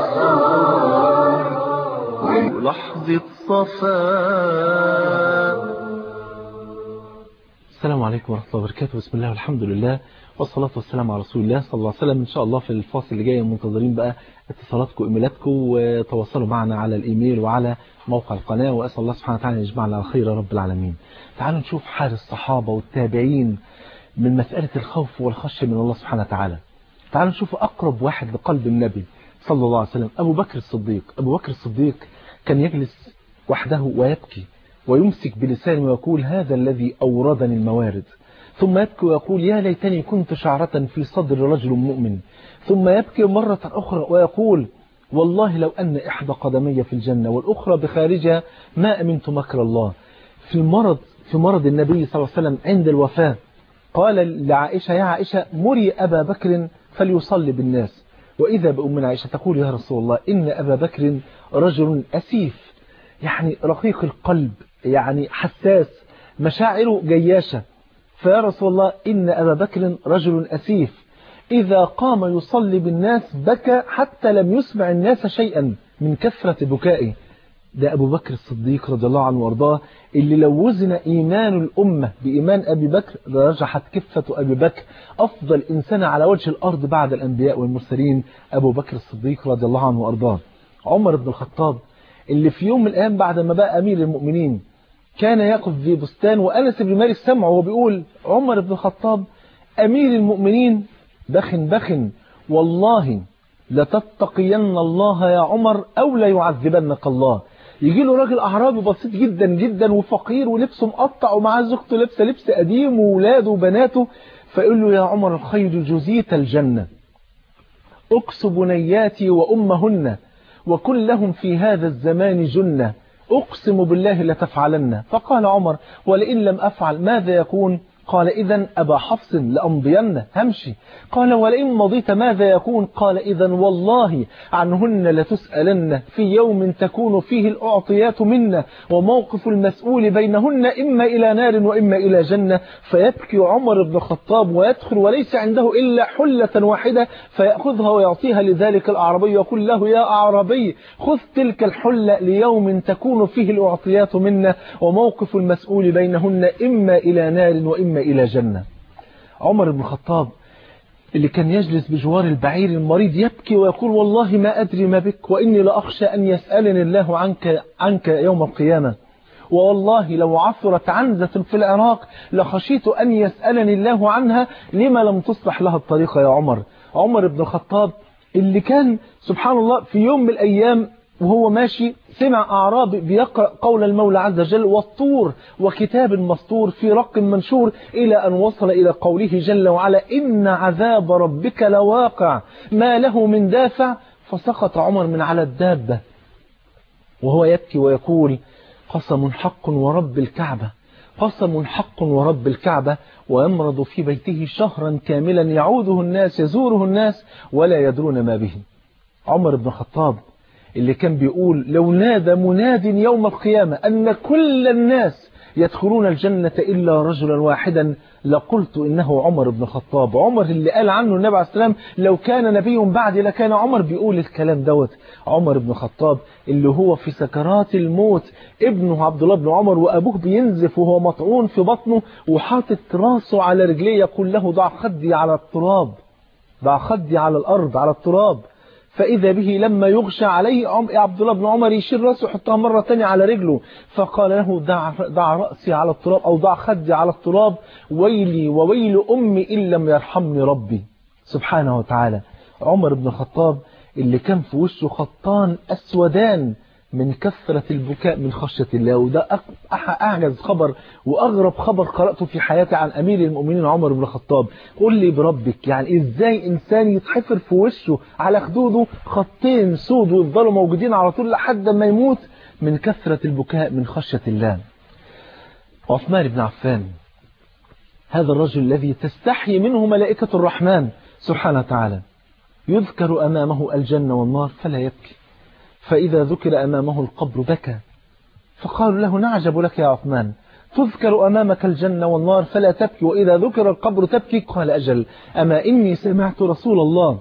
الرسول لحظة صفاء السلام عليكم ورحمة الله وبركاته بسم الله والحمد لله والصلاة والسلام على رسول الله صلى الله عليه وسلم إن شاء الله في الفاصل اللي جاي منتظرين بقى اتصالاتكم وإيميلاتكم وتواصلوا معنا على الإيميل وعلى موقع القناة وأسأل الله سبحانه وتعالى أن يجمعنا على خير رب العالمين تعالوا نشوف حال الصحابة والتابعين من مسألة الخوف والخشية من الله سبحانه وتعالى تعالوا نشوف أقرب واحد لقلب النبي صلى الله عليه وسلم أبو بكر الصديق أبو بكر الصديق كان يجلس وحده ويبكي ويمسك بلسانه ويقول هذا الذي أوردني الموارد ثم يبكي ويقول يا ليتني كنت شعرة في صدر رجل مؤمن ثم يبكي مرة أخرى ويقول والله لو أن إحدى قدمي في الجنة والأخرى بخارجها ما أمنت مكر الله في المرض في مرض النبي صلى الله عليه وسلم عند الوفاة قال لعائشة يا عائشة مري أبا بكر فليصلي بالناس وإذا بأم عائشة تقول يا رسول الله إن أبا بكر رجل أسيف يعني رقيق القلب يعني حساس مشاعره جياشة فيا رسول الله إن أبا بكر رجل أسيف إذا قام يصلي بالناس بكى حتى لم يسمع الناس شيئا من كثرة بكائه ده أبو بكر الصديق رضي الله عنه وارضاه اللي لو وزن إيمان الأمة بإيمان أبي بكر رجحت كفة أبي بكر أفضل إنسان على وجه الأرض بعد الأنبياء والمرسلين أبو بكر الصديق رضي الله عنه وارضاه عمر بن الخطاب اللي في يوم من الأيام بعد ما بقى أمير المؤمنين كان يقف في بستان وأنس بن مالك سمعه وبيقول عمر بن الخطاب أمير المؤمنين بخ بخ والله لتتقين الله يا عمر أو لا يعذبنك الله يجي له راجل أعرابي بسيط جدا جدا وفقير ولبسه مقطع ومعاه زوجته لابسه لبس قديم وولاده وبناته فيقول له يا عمر الخير جزيت الجنة أكس بنياتي وأمهن وكن لهم في هذا الزمان جنة أقسم بالله لتفعلن فقال عمر ولئن لم أفعل ماذا يكون قال إذا أبا حفص لأمضين همشي قال ولئن مضيت ماذا يكون قال إذا والله عنهن لتسألن في يوم تكون فيه الأعطيات منا وموقف المسؤول بينهن إما إلى نار وإما إلى جنة فيبكي عمر بن الخطاب ويدخل وليس عنده إلا حلة واحدة فيأخذها ويعطيها لذلك الأعرابي ويقول له يا أعرابي خذ تلك الحلة ليوم تكون فيه الأعطيات منا وموقف المسؤول بينهن إما إلى نار وإما إلى جنة عمر بن الخطاب اللي كان يجلس بجوار البعير المريض يبكي ويقول والله ما أدري ما بك وإني لأخشى أن يسألني الله عنك, عنك يوم القيامة والله لو عثرت عنزة في العراق لخشيت أن يسألني الله عنها لما لم تصلح لها الطريقة يا عمر عمر بن الخطاب اللي كان سبحان الله في يوم من الأيام وهو ماشي سمع أعرابي بيقرأ قول المولى عز وجل والطور وكتاب مسطور في رق منشور إلى أن وصل إلى قوله جل وعلا إن عذاب ربك لواقع ما له من دافع فسقط عمر من على الدابة وهو يبكي ويقول قسم حق ورب الكعبة قسم حق ورب الكعبة ويمرض في بيته شهرا كاملا يعوده الناس يزوره الناس ولا يدرون ما به عمر بن الخطاب اللي كان بيقول لو نادى مناد يوم القيامة أن كل الناس يدخلون الجنة إلا رجلا واحدا لقلت إنه عمر بن الخطاب عمر اللي قال عنه النبي عليه السلام لو كان نبي بعدي لكان عمر بيقول الكلام دوت عمر بن الخطاب اللي هو في سكرات الموت ابنه عبد الله بن عمر وأبوه بينزف وهو مطعون في بطنه وحاطط راسه على رجليه يقول له ضع خدي على التراب ضع خدي على الأرض على التراب فإذا به لما يغشى عليه عبد الله بن عمر يشيل رأسه يحطها مرة تانية على رجله فقال له دع, دع رأسي على التراب أو ضع خدي على التراب ويلي وويل أمي إن لم يرحمني ربي سبحانه وتعالى عمر بن الخطاب اللي كان في وشه خطان أسودان من كثرة البكاء من خشية الله وده أعجز خبر وأغرب خبر قرأته في حياتي عن أمير المؤمنين عمر بن الخطاب قل لي بربك يعني إزاي إنسان يتحفر في وشه على خدوده خطين سود ويفضلوا موجودين على طول لحد ما يموت من كثرة البكاء من خشية الله عثمان بن عفان هذا الرجل الذي تستحي منه ملائكة الرحمن سبحانه وتعالى يذكر أمامه الجنة والنار فلا يبكي فإذا ذكر أمامه القبر بكى فقالوا له نعجب لك يا عثمان تذكر أمامك الجنة والنار فلا تبكي وإذا ذكر القبر تبكي قال أجل أما إني سمعت رسول الله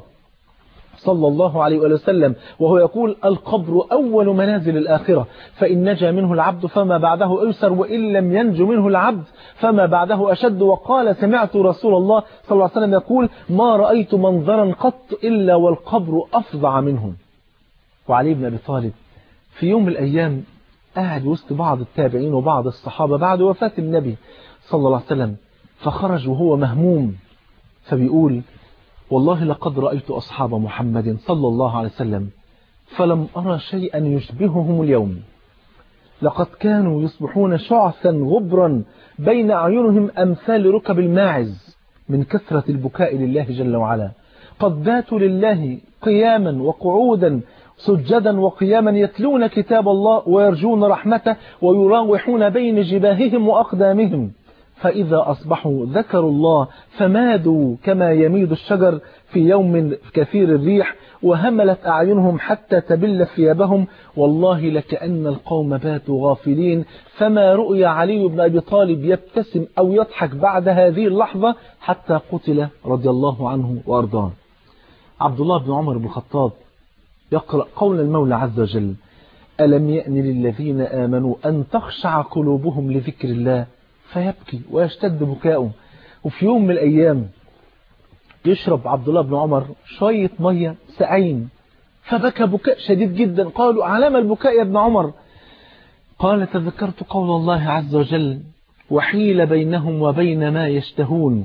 صلى الله عليه وسلم وهو يقول القبر أول منازل الآخرة فإن نجا منه العبد فما بعده أيسر وإن لم ينج منه العبد فما بعده أشد وقال سمعت رسول الله صلى الله عليه وسلم يقول ما رأيت منظرا قط إلا والقبر أفظع منه وعلي بن أبي طالب في يوم من الأيام قاعد وسط بعض التابعين وبعض الصحابة بعد وفاة النبي صلى الله عليه وسلم فخرج وهو مهموم فبيقول والله لقد رأيت أصحاب محمد صلى الله عليه وسلم فلم أرى شيئا يشبههم اليوم لقد كانوا يصبحون شعثا غبرا بين أعينهم أمثال ركب الماعز من كثرة البكاء لله جل وعلا قد باتوا لله قياما وقعودا سجدا وقياما يتلون كتاب الله ويرجون رحمته ويراوحون بين جباههم وأقدامهم فإذا أصبحوا ذكروا الله فمادوا كما يميد الشجر في يوم كثير الريح وهملت أعينهم حتى تبل ثيابهم والله لكأن القوم باتوا غافلين فما رؤي علي بن أبي طالب يبتسم أو يضحك بعد هذه اللحظة حتى قتل رضي الله عنه وأرضاه عبد الله بن عمر بن الخطاب يقرأ قول المولى عز وجل ألم يأن للذين آمنوا أن تخشع قلوبهم لذكر الله فيبكي ويشتد بكاؤه وفي يوم من الأيام يشرب عبد الله بن عمر شوية مية سعين فبكى بكاء شديد جدا قالوا علام البكاء يا ابن عمر قال تذكرت قول الله عز وجل وحيل بينهم وبين ما يشتهون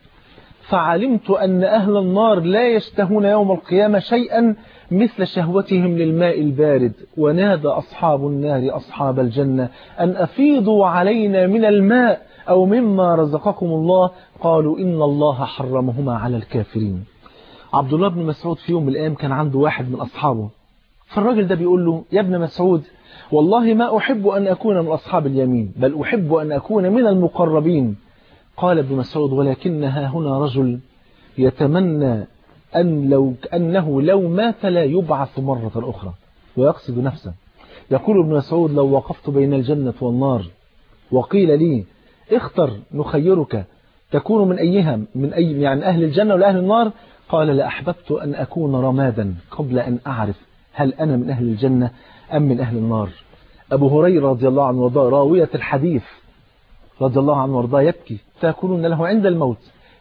فعلمت أن أهل النار لا يشتهون يوم القيامة شيئا مثل شهوتهم للماء البارد ونادى أصحاب النار أصحاب الجنة أن أفيضوا علينا من الماء أو مما رزقكم الله قالوا إن الله حرمهما على الكافرين عبد الله بن مسعود في يوم من الأيام كان عنده واحد من أصحابه فالراجل ده بيقول له يا ابن مسعود والله ما أحب أن أكون من أصحاب اليمين بل أحب أن أكون من المقربين قال ابن مسعود ولكنها هنا رجل يتمنى أن لو أنه لو مات لا يبعث مرة أخرى ويقصد نفسه يقول ابن مسعود لو وقفت بين الجنة والنار وقيل لي اختر نخيرك تكون من أيها من أي يعني أهل الجنة ولا أهل النار قال لأحببت أن أكون رمادا قبل أن أعرف هل أنا من أهل الجنة أم من أهل النار أبو هريرة رضي الله عنه وارضاه راوية الحديث رضي الله عنه وارضاه يبكي فيقولون له عند الموت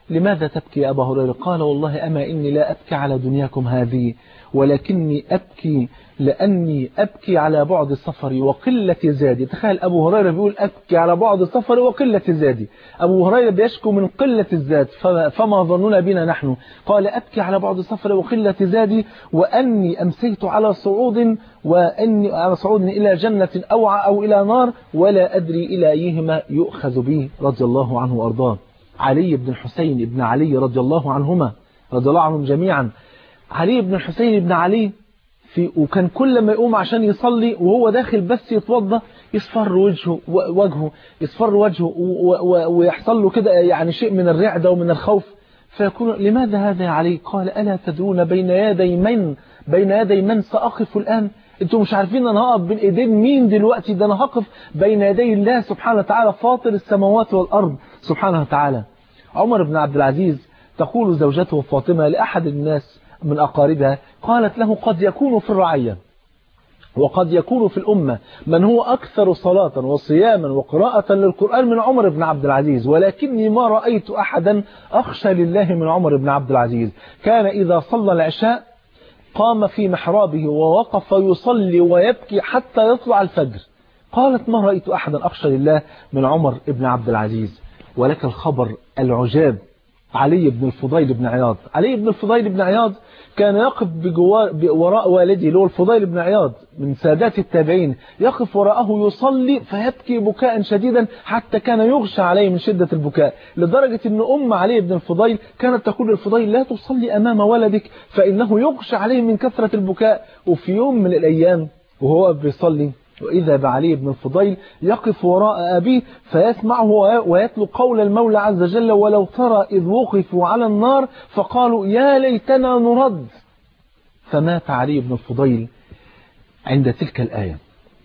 لماذا تبكي يا أبا هريرة قال والله أما إني لا أبكي على دنياكم هذه ولكني أبكي لأني أبكي على بعد سفري وقلة زادي تخيل أبو هريرة بيقول أبكي على بعد سفري وقلة زادي أبو هريرة بيشكو من قلة الزاد فما ظننا بنا نحن قال أبكي على بعد سفري وقلة زادي وأني أمسيت على صعود وأني على صعود إلى جنة أو أو إلى نار ولا أدري إلى أيهما يؤخذ بي رضي الله عنه وأرضاه علي بن الحسين بن علي رضي الله عنهما رضي الله عنهم جميعا علي بن الحسين بن علي في وكان كل ما يقوم عشان يصلي وهو داخل بس يتوضى يصفر وجهه وجهه يصفر وجهه ويحصل له كده يعني شيء من الرعدة ومن الخوف فيقول لماذا هذا يا علي قال ألا تدرون بين يدي من بين يدي من سأقف الآن انتوا مش عارفين انا هقف بين ايدين مين دلوقتي ده انا هقف بين يدي الله سبحانه وتعالى فاطر السماوات والارض سبحانه وتعالى عمر بن عبد العزيز تقول زوجته فاطمة لأحد الناس من أقاربها قالت له قد يكون في الرعية وقد يكون في الأمة من هو أكثر صلاة وصياما وقراءة للقرآن من عمر بن عبد العزيز ولكني ما رأيت أحدا أخشى لله من عمر بن عبد العزيز كان إذا صلى العشاء قام في محرابه ووقف يصلي ويبكي حتى يطلع الفجر قالت ما رأيت أحدا أخشى لله من عمر بن عبد العزيز ولك الخبر العجاب علي بن الفضيل بن عياض علي بن الفضيل بن عياض كان يقف بجوار وراء والده اللي هو الفضيل بن عياض من سادات التابعين يقف وراءه يصلي فيبكي بكاء شديدا حتى كان يغشى عليه من شدة البكاء لدرجة أن أم علي بن الفضيل كانت تقول للفضيل لا تصلي أمام ولدك فإنه يغشى عليه من كثرة البكاء وفي يوم من الأيام وهو بيصلي وإذا بعلي بن الفضيل يقف وراء أبيه فيسمعه ويتلو قول المولى عز وجل ولو ترى إذ وقفوا على النار فقالوا يا ليتنا نرد فمات علي بن الفضيل عند تلك الآية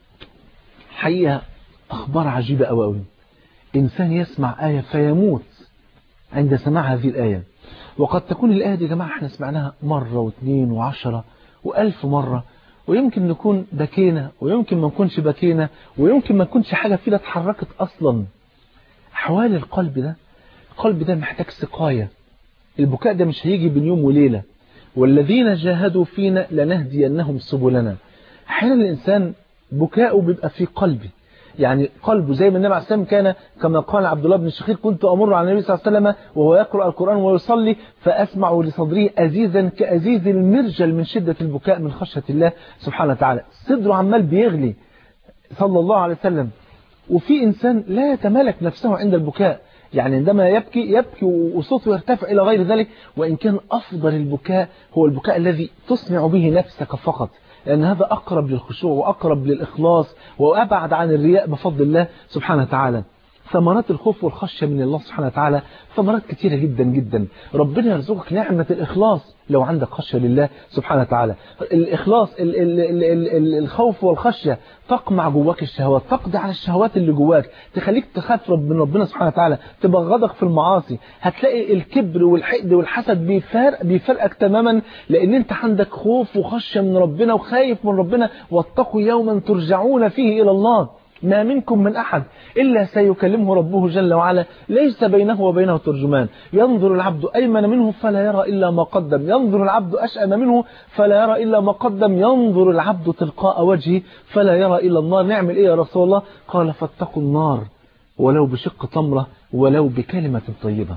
حقيقة أخبار عجيبة أوي إنسان يسمع آية فيموت عند سماع هذه الآية وقد تكون الآية دي يا جماعة احنا سمعناها مرة واثنين وعشرة وألف مرة ويمكن نكون بكينا ويمكن ما نكونش بكينا ويمكن ما نكونش حاجة فينا اتحركت أصلا حوالي القلب ده القلب ده محتاج سقاية البكاء ده مش هيجي بين يوم وليلة والذين جاهدوا فينا لنهدينهم سبلنا أحيانا الإنسان بكاؤه بيبقى في قلبه يعني قلبه زي ما النبي عليه السلام كان كما قال عبد الله بن الشخير كنت أمر على النبي صلى الله عليه وسلم وهو يقرأ القرآن ويصلي فأسمع لصدره أزيزا كأزيز المرجل من شدة البكاء من خشية الله سبحانه وتعالى صدره عمال بيغلي صلى الله عليه وسلم وفي إنسان لا يتمالك نفسه عند البكاء يعني عندما يبكي يبكي وصوته يرتفع إلى غير ذلك وإن كان أفضل البكاء هو البكاء الذي تسمع به نفسك فقط لأن هذا أقرب للخشوع وأقرب للإخلاص وأبعد عن الرياء بفضل الله سبحانه وتعالى ثمرات الخوف والخشية من الله سبحانه وتعالى ثمرات كثيرة جدا جدا ربنا يرزقك نعمة الإخلاص لو عندك خشية لله سبحانه وتعالى الإخلاص ال ال ال ال ال الخوف والخشية تقمع جواك الشهوات تقضي على الشهوات اللي جواك تخليك تخاف رب من ربنا سبحانه وتعالى تبغضك في المعاصي هتلاقي الكبر والحقد والحسد بيفرق بيفرقك تماما لأن أنت عندك خوف وخشية من ربنا وخايف من ربنا واتقوا يوما ترجعون فيه إلى الله ما منكم من أحد إلا سيكلمه ربه جل وعلا ليس بينه وبينه ترجمان ينظر العبد أيمن منه فلا يرى إلا ما قدم ينظر العبد أشأم منه فلا يرى إلا ما قدم ينظر العبد تلقاء وجهه فلا يرى إلا النار نعمل إيه يا رسول الله قال فاتقوا النار ولو بشق تمرة ولو بكلمة طيبة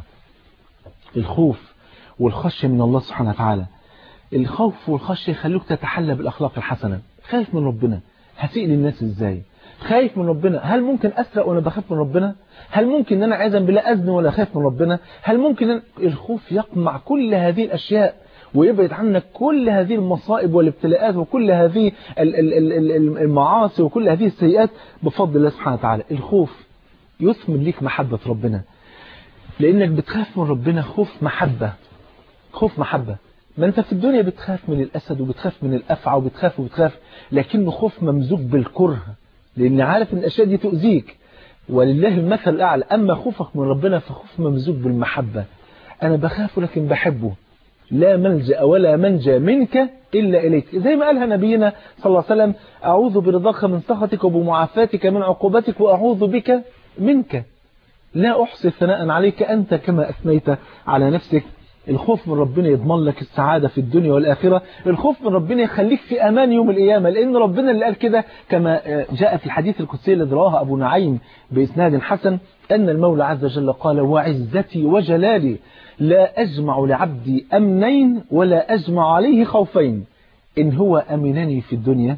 الخوف والخشية من الله سبحانه وتعالى الخوف والخشية يخلوك تتحلى بالأخلاق الحسنة خايف من ربنا هسيء للناس ازاي خايف من ربنا هل ممكن أسرق وأنا بخاف من ربنا هل ممكن أن أنا عايزا بلا أذن ولا أخاف من ربنا هل ممكن أن الخوف يقمع كل هذه الأشياء ويبعد عنك كل هذه المصائب والابتلاءات وكل هذه المعاصي وكل هذه السيئات بفضل الله سبحانه وتعالى الخوف يثمر ليك محبة ربنا لأنك بتخاف من ربنا خوف محبة خوف محبة ما انت في الدنيا بتخاف من الأسد وبتخاف من الأفعى وبتخاف وبتخاف لكنه خوف ممزوج بالكره لأن عارف ان الأشياء دي تؤذيك ولله المثل الأعلى أما خوفك من ربنا فخوف ممزوج بالمحبة أنا بخاف لكن بحبه لا ملجأ ولا منجى منك إلا إليك زي ما قالها نبينا صلى الله عليه وسلم أعوذ برضاك من سخطك وبمعافاتك من عقوبتك وأعوذ بك منك لا أحصي ثناء عليك أنت كما أثنيت على نفسك الخوف من ربنا يضمن لك السعادة في الدنيا والآخرة الخوف من ربنا يخليك في أمان يوم القيامة لأن ربنا اللي قال كده كما جاء في الحديث القدسي الذي رواه أبو نعيم بإسناد حسن أن المولى عز وجل قال وعزتي وجلالي لا أجمع لعبدي أمنين ولا أجمع عليه خوفين إن هو أمنني في الدنيا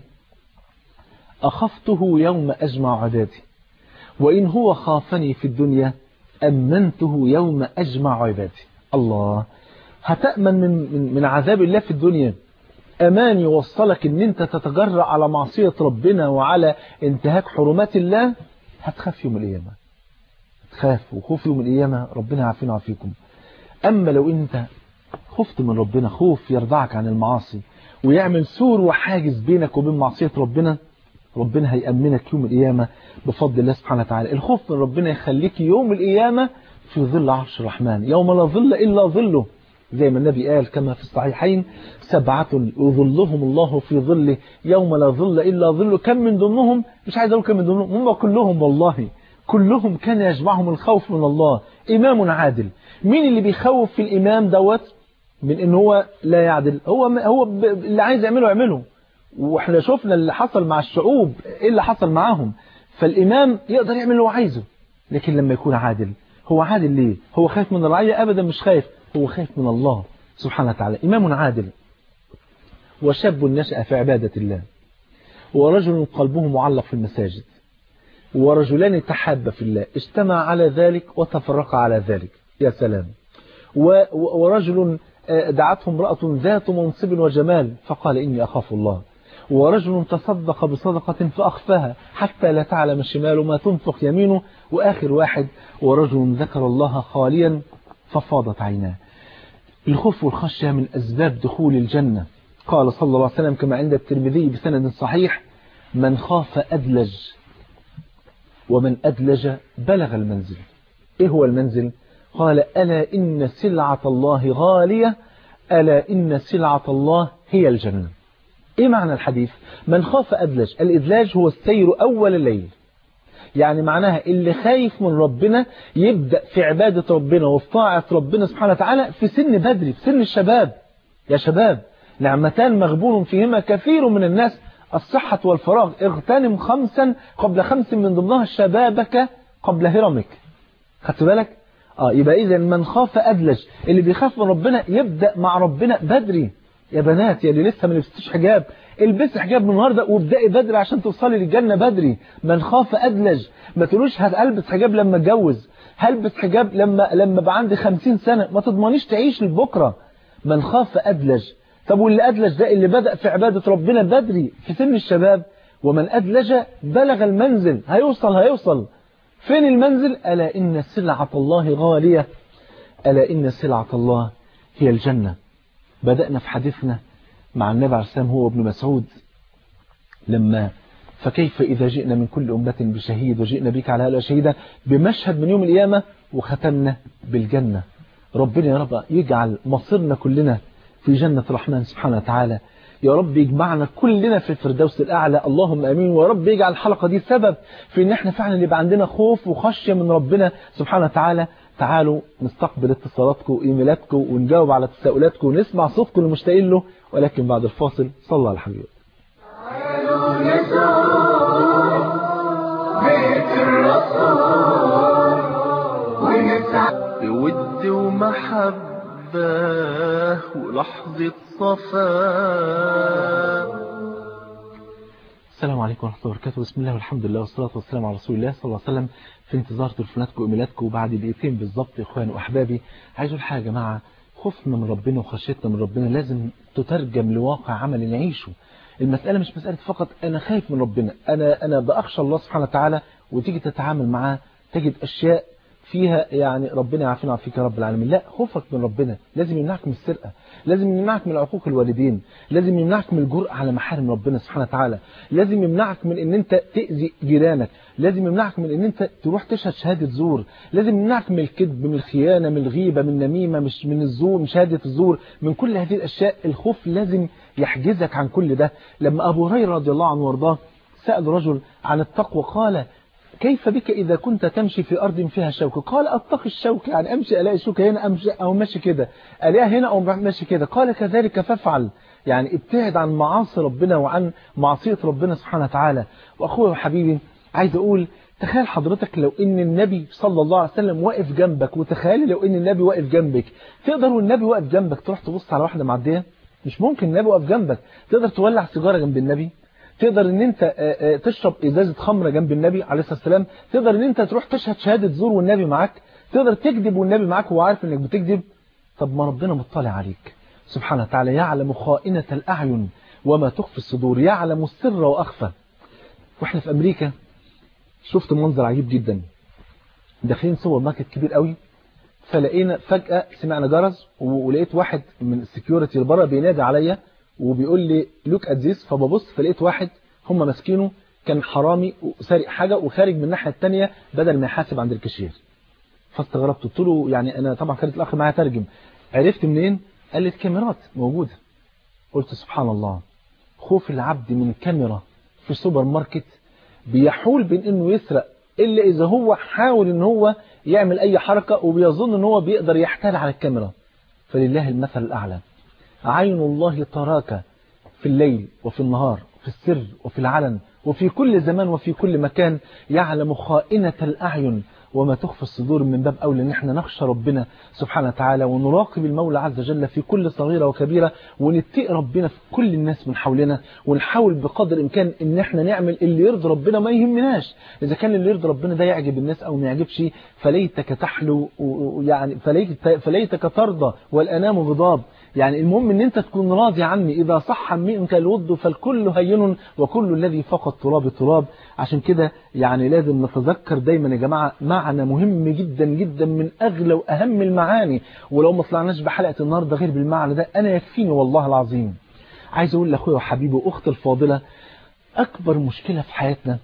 أخفته يوم أجمع عبادي وإن هو خافني في الدنيا أمنته يوم أجمع عبادي الله هتأمن من, من, من عذاب الله في الدنيا أمان يوصلك أن أنت تتجرأ على معصية ربنا وعلى انتهاك حرمات الله هتخاف يوم القيامة تخاف وخوف يوم القيامة ربنا يعافينا ويعافيكم أما لو أنت خفت من ربنا خوف يرضعك عن المعاصي ويعمل سور وحاجز بينك وبين معصية ربنا ربنا هيأمنك يوم القيامة بفضل الله سبحانه وتعالى الخوف من ربنا يخليك يوم القيامة في ظل عرش الرحمن يوم لا ظل إلا ظله زي ما النبي قال كما في الصحيحين سبعة يظلهم الله في ظله يوم لا ظل إلا ظله كم من ضمنهم مش عايز أقول كم من ضمنهم هم كلهم والله كلهم كان يجمعهم الخوف من الله إمام عادل مين اللي بيخوف في الإمام دوت من إن هو لا يعدل هو هو اللي عايز يعمله يعمله واحنا شفنا اللي حصل مع الشعوب ايه اللي حصل معاهم فالإمام يقدر يعمل اللي هو عايزه لكن لما يكون عادل هو عادل ليه هو خايف من الرعية أبدا مش خايف هو خايف من الله سبحانه وتعالى إمام عادل وشاب نشأ في عبادة الله ورجل قلبه معلق في المساجد ورجلان تحابا في الله اجتمع على ذلك وتفرقا على ذلك يا سلام ورجل دعته امرأة ذات منصب وجمال فقال إني أخاف الله ورجل تصدق بصدقة فأخفاها حتى لا تعلم شماله ما تنفق يمينه وآخر واحد ورجل ذكر الله خاليا ففاضت عيناه الخوف والخشية من أسباب دخول الجنة قال صلى الله عليه وسلم كما عند الترمذي بسند صحيح من خاف أدلج ومن أدلج بلغ المنزل إيه هو المنزل قال ألا إن سلعة الله غالية ألا إن سلعة الله هي الجنة إيه معنى الحديث من خاف أدلج الإدلاج هو السير أول الليل يعني معناها اللي خايف من ربنا يبدأ في عبادة ربنا وفي طاعة ربنا سبحانه وتعالى في سن بدري في سن الشباب يا شباب نعمتان مغبون فيهما كثير من الناس الصحة والفراغ اغتنم خمسا قبل خمس من ضمنها شبابك قبل هرمك خدت بالك اه يبقى اذا من خاف ادلج اللي بيخاف من ربنا يبدأ مع ربنا بدري يا بنات يا اللي لسه ما لبستوش حجاب البسي حجاب من النهارده وابدأي بدري عشان توصلي للجنة بدري من خاف ادلج ما تقولوش هلبس حجاب لما اتجوز هلبس حجاب لما لما بقى عندي 50 سنة ما تضمنيش تعيش لبكره من خاف ادلج طب واللي ادلج ده اللي بدأ في عبادة ربنا بدري في سن الشباب ومن ادلج بلغ المنزل هيوصل هيوصل فين المنزل ألا إن سلعة الله غالية ألا إن سلعة الله هي الجنة بدأنا في حديثنا مع النبي عليه السلام هو ابن مسعود لما فكيف إذا جئنا من كل أمة بشهيد وجئنا بك على هؤلاء شهيدا بمشهد من يوم القيامة وختمنا بالجنة ربنا يا رب يجعل مصيرنا كلنا في جنة الرحمن سبحانه وتعالى يا رب يجمعنا كلنا في الفردوس الأعلى اللهم أمين ويا رب يجعل الحلقة دي سبب في ان احنا فعلا يبقى عندنا خوف وخشية من ربنا سبحانه وتعالى تعالوا نستقبل اتصالاتكم وإيميلاتكم ونجاوب على تساؤلاتكم ونسمع صوتكم المشتاقين له ولكن بعد الفاصل صلى على الحبيب تعالوا نزور بيت الرسول ونسعى بود ومحبة ولحظة صفاء السلام عليكم ورحمة الله وبركاته بسم الله والحمد لله والصلاة والسلام على رسول الله صلى الله عليه وسلم في انتظار تليفوناتكم وإيميلاتكم وبعد دقيقتين بالظبط إخواني وأحبابي عايز أقول حاجة يا جماعة خوفنا من ربنا وخشيتنا من ربنا لازم تترجم لواقع عمل نعيشه المسألة مش مسألة فقط أنا خايف من ربنا أنا أنا بأخشى الله سبحانه وتعالى وتيجي تتعامل معاه تجد أشياء فيها يعني ربنا يعافينا ويعافيك يا رب العالمين لا خوفك من ربنا لازم يمنعك من السرقة لازم يمنعك من عقوق الوالدين لازم يمنعك من الجرأة على محارم ربنا سبحانه وتعالى لازم يمنعك من ان انت تأذي جيرانك لازم يمنعك من ان انت تروح تشهد شهادة زور لازم يمنعك من الكذب من الخيانة من الغيبة من النميمة مش من الزور من شهادة الزور من كل هذه الأشياء الخوف لازم يحجزك عن كل ده لما أبو هريرة رضي الله عنه وارضاه سأل رجل عن التقوى قال كيف بك إذا كنت تمشي في أرض فيها شوك قال أتقي الشوك يعني أمشي ألاقي شوك هنا أمشي أو ماشي كده ألاقيها هنا أو ماشي كده قال كذلك فافعل يعني ابتعد عن معاصي ربنا وعن معصية ربنا سبحانه وتعالى وأخوي وحبيبي عايز أقول تخيل حضرتك لو ان النبي صلى الله عليه وسلم واقف جنبك وتخيل لو ان النبي واقف جنبك تقدر والنبي واقف جنبك تروح تبص على واحدة معدية مش ممكن النبي واقف جنبك تقدر تولع سيجارة جنب النبي تقدر ان انت تشرب ازازة خمرة جنب النبي عليه الصلاة والسلام تقدر ان انت تروح تشهد شهادة زور والنبي معاك تقدر تكذب والنبي معاك وهو عارف انك بتكذب طب ما ربنا مطلع عليك سبحانه وتعالى يعلم خائنة الأعين وما تخفي الصدور يعلم السر وأخفى واحنا في أمريكا شفت منظر عجيب جدا داخلين سوبر ماركت كبير قوي فلقينا فجأة سمعنا جرس ولقيت واحد من السكيورتي اللي بره بينادي عليا وبيقول لي لوك ات ذيس فببص فلقيت واحد هم ماسكينه كان حرامي وسارق حاجة وخارج من الناحية الثانية بدل ما يحاسب عند الكاشير فاستغربت قلت له يعني انا طبعا كانت الاخ معايا ترجم عرفت منين قال لي الكاميرات موجودة قلت سبحان الله خوف العبد من كاميرا في سوبر ماركت بيحول بين انه يسرق الا اذا هو حاول ان هو يعمل اي حركة وبيظن ان هو بيقدر يحتال على الكاميرا فلله المثل الاعلى عين الله تراك في الليل وفي النهار في السر وفي العلن وفي كل زمان وفي كل مكان يعلم خائنة الأعين وما تخفي الصدور من باب أولى أن احنا نخشى ربنا سبحانه وتعالى ونراقب المولى عز وجل في كل صغيرة وكبيرة ونتقي ربنا في كل الناس من حولنا ونحاول بقدر الإمكان أن احنا نعمل اللي يرضي ربنا ما يهمناش إذا كان اللي يرضي ربنا ده يعجب الناس أو ما يعجبش فليتك تحلو يعني فليت فليتك ترضى والأنام غضاب يعني المهم ان انت تكون راضي عني اذا صح منك الود فالكل هين وكل الذي فوق التراب تراب عشان كده يعني لازم نتذكر دايما يا جماعة معنى مهم جدا جدا من اغلى واهم المعاني ولو ما طلعناش بحلقة النهاردة غير بالمعنى ده انا يكفيني والله العظيم عايز اقول لاخويا وحبيبي واختي الفاضلة اكبر مشكلة في حياتنا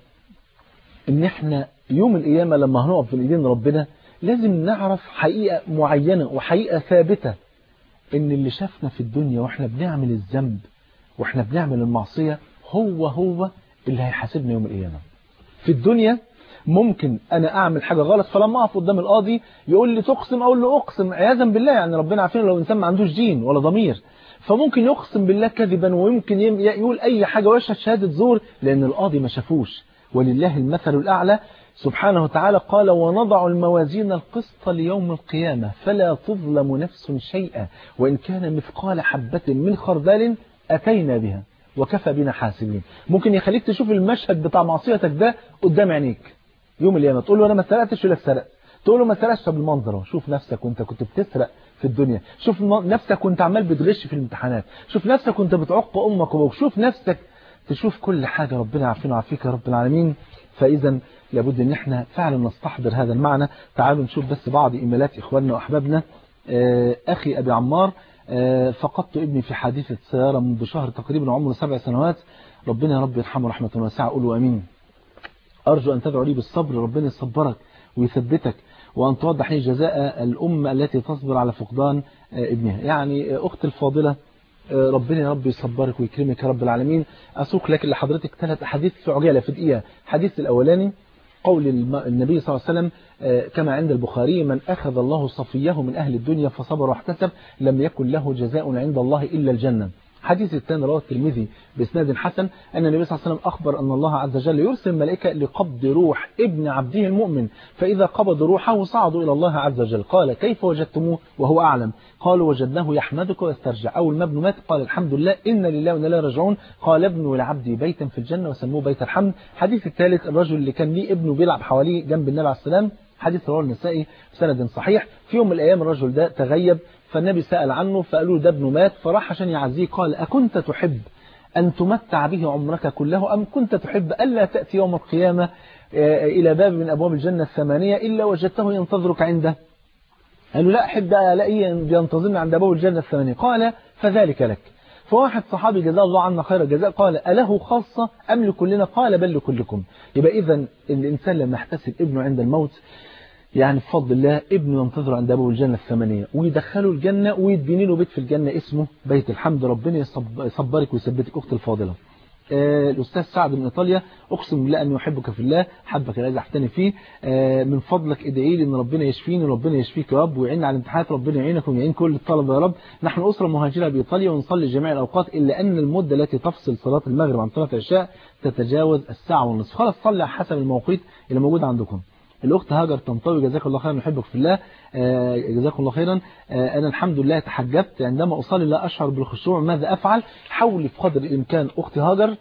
ان احنا يوم القيامة لما هنقف بين ايدين ربنا لازم نعرف حقيقة معينة وحقيقة ثابتة ان اللي شافنا في الدنيا واحنا بنعمل الذنب واحنا بنعمل المعصية هو هو اللي هيحاسبنا يوم القيامة في الدنيا ممكن انا اعمل حاجة غلط فلما اقف قدام القاضي يقول لي تقسم اقول له اقسم عياذا بالله يعني ربنا عارفين لو الانسان ما عندوش دين ولا ضمير فممكن يقسم بالله كذبا ويمكن يقول اي حاجة ويشهد شهادة زور لان القاضي ما شافوش ولله المثل الاعلى سبحانه وتعالى قال ونضع الموازين القسط ليوم القيامة فلا تظلم نفس شيئا وإن كان مثقال حبة من خردل أتينا بها وكفى بنا حاسبين ممكن يخليك تشوف المشهد بتاع معصيتك ده قدام عينيك يوم القيامة تقول له أنا ما سرقتش يقول لك سرقت تقول له ما سرقتش طب المنظر شوف نفسك وانت كنت بتسرق في الدنيا شوف نفسك وانت عمال بتغش في الامتحانات شوف نفسك وانت بتعق أمك وابوك شوف نفسك تشوف كل حاجة ربنا عارفين وعافيك يا رب العالمين فإذا لابد ان احنا فعلا نستحضر هذا المعنى تعالوا نشوف بس بعض ايميلات اخواننا واحبابنا اخي ابي عمار فقدت ابني في حادثة سيارة منذ شهر تقريبا عمره سبع سنوات ربنا يا رب يرحمه رحمة واسعة قولوا امين ارجو ان تدعو لي بالصبر ربنا يصبرك ويثبتك وان توضح لي جزاء الام التي تصبر على فقدان ابنها يعني اختي الفاضلة ربنا يا رب يصبرك ويكرمك يا رب العالمين اسوق لك لحضرتك ثلاث احاديث في عجالة في دقيقة الحديث الاولاني قول النبي صلى الله عليه وسلم كما عند البخاري من أخذ الله صفيه من أهل الدنيا فصبر واحتسب لم يكن له جزاء عند الله إلا الجنة حديث الثاني رواه الترمذي بإسناد حسن أن النبي صلى الله عليه وسلم أخبر أن الله عز وجل يرسل ملائكة لقبض روح ابن عبده المؤمن فإذا قبض روحه صعدوا إلى الله عز وجل قال كيف وجدتموه وهو أعلم قالوا وجدناه يحمدك ويسترجع أول ما ابنه مات قال الحمد لله إن لله وإنا إليه راجعون قال ابنوا لعبدي بيتا في الجنة وسموه بيت الحمد حديث الثالث الرجل اللي كان ليه ابنه بيلعب حواليه جنب النبي عليه السلام حديث رواه النسائي بسند صحيح في يوم من الأيام الرجل ده تغيب فالنبي سأل عنه فقالوا له ده ابنه مات فراح عشان يعزيه قال أكنت تحب أن تمتع به عمرك كله أم كنت تحب ألا تأتي يوم القيامة إلى باب من أبواب الجنة الثمانية إلا وجدته ينتظرك عنده قالوا لا أحب ألاقيه بينتظرني عند أبواب الجنة الثمانية قال فذلك لك فواحد صحابي جزاه الله عنا خير الجزاء قال أله خاصة أم لكلنا قال بل لكلكم يبقى إذا الإنسان لما يحتسب ابنه عند الموت يعني بفضل الله ابنه ينتظر عند أبواب الجنة الثمانية ويدخله الجنة ويدبني له بيت في الجنة اسمه بيت الحمد ربنا يصبرك ويثبتك أخت الفاضلة آه، الأستاذ سعد من إيطاليا أقسم بالله أني أحبك في الله حبك الذي أحتني فيه آه، من فضلك ادعي لي أن ربنا يشفيني وربنا يشفيك يا رب ويعين على الامتحانات ربنا يعينك ويعين كل الطلبة يا رب نحن أسرة مهاجرة بإيطاليا ونصلي جميع الأوقات إلا أن المدة التي تفصل صلاة المغرب عن صلاة العشاء تتجاوز الساعة والنصف خلاص صلي على حسب الموقيت اللي موجود عندكم الأخت هاجر طنطاوي جزاك الله خيرا نحبك في الله آه، جزاكم الله خيرا آه، أنا الحمد لله تحجبت عندما أصلي لا أشعر بالخشوع ماذا أفعل حاولي بقدر الإمكان أختي هاجر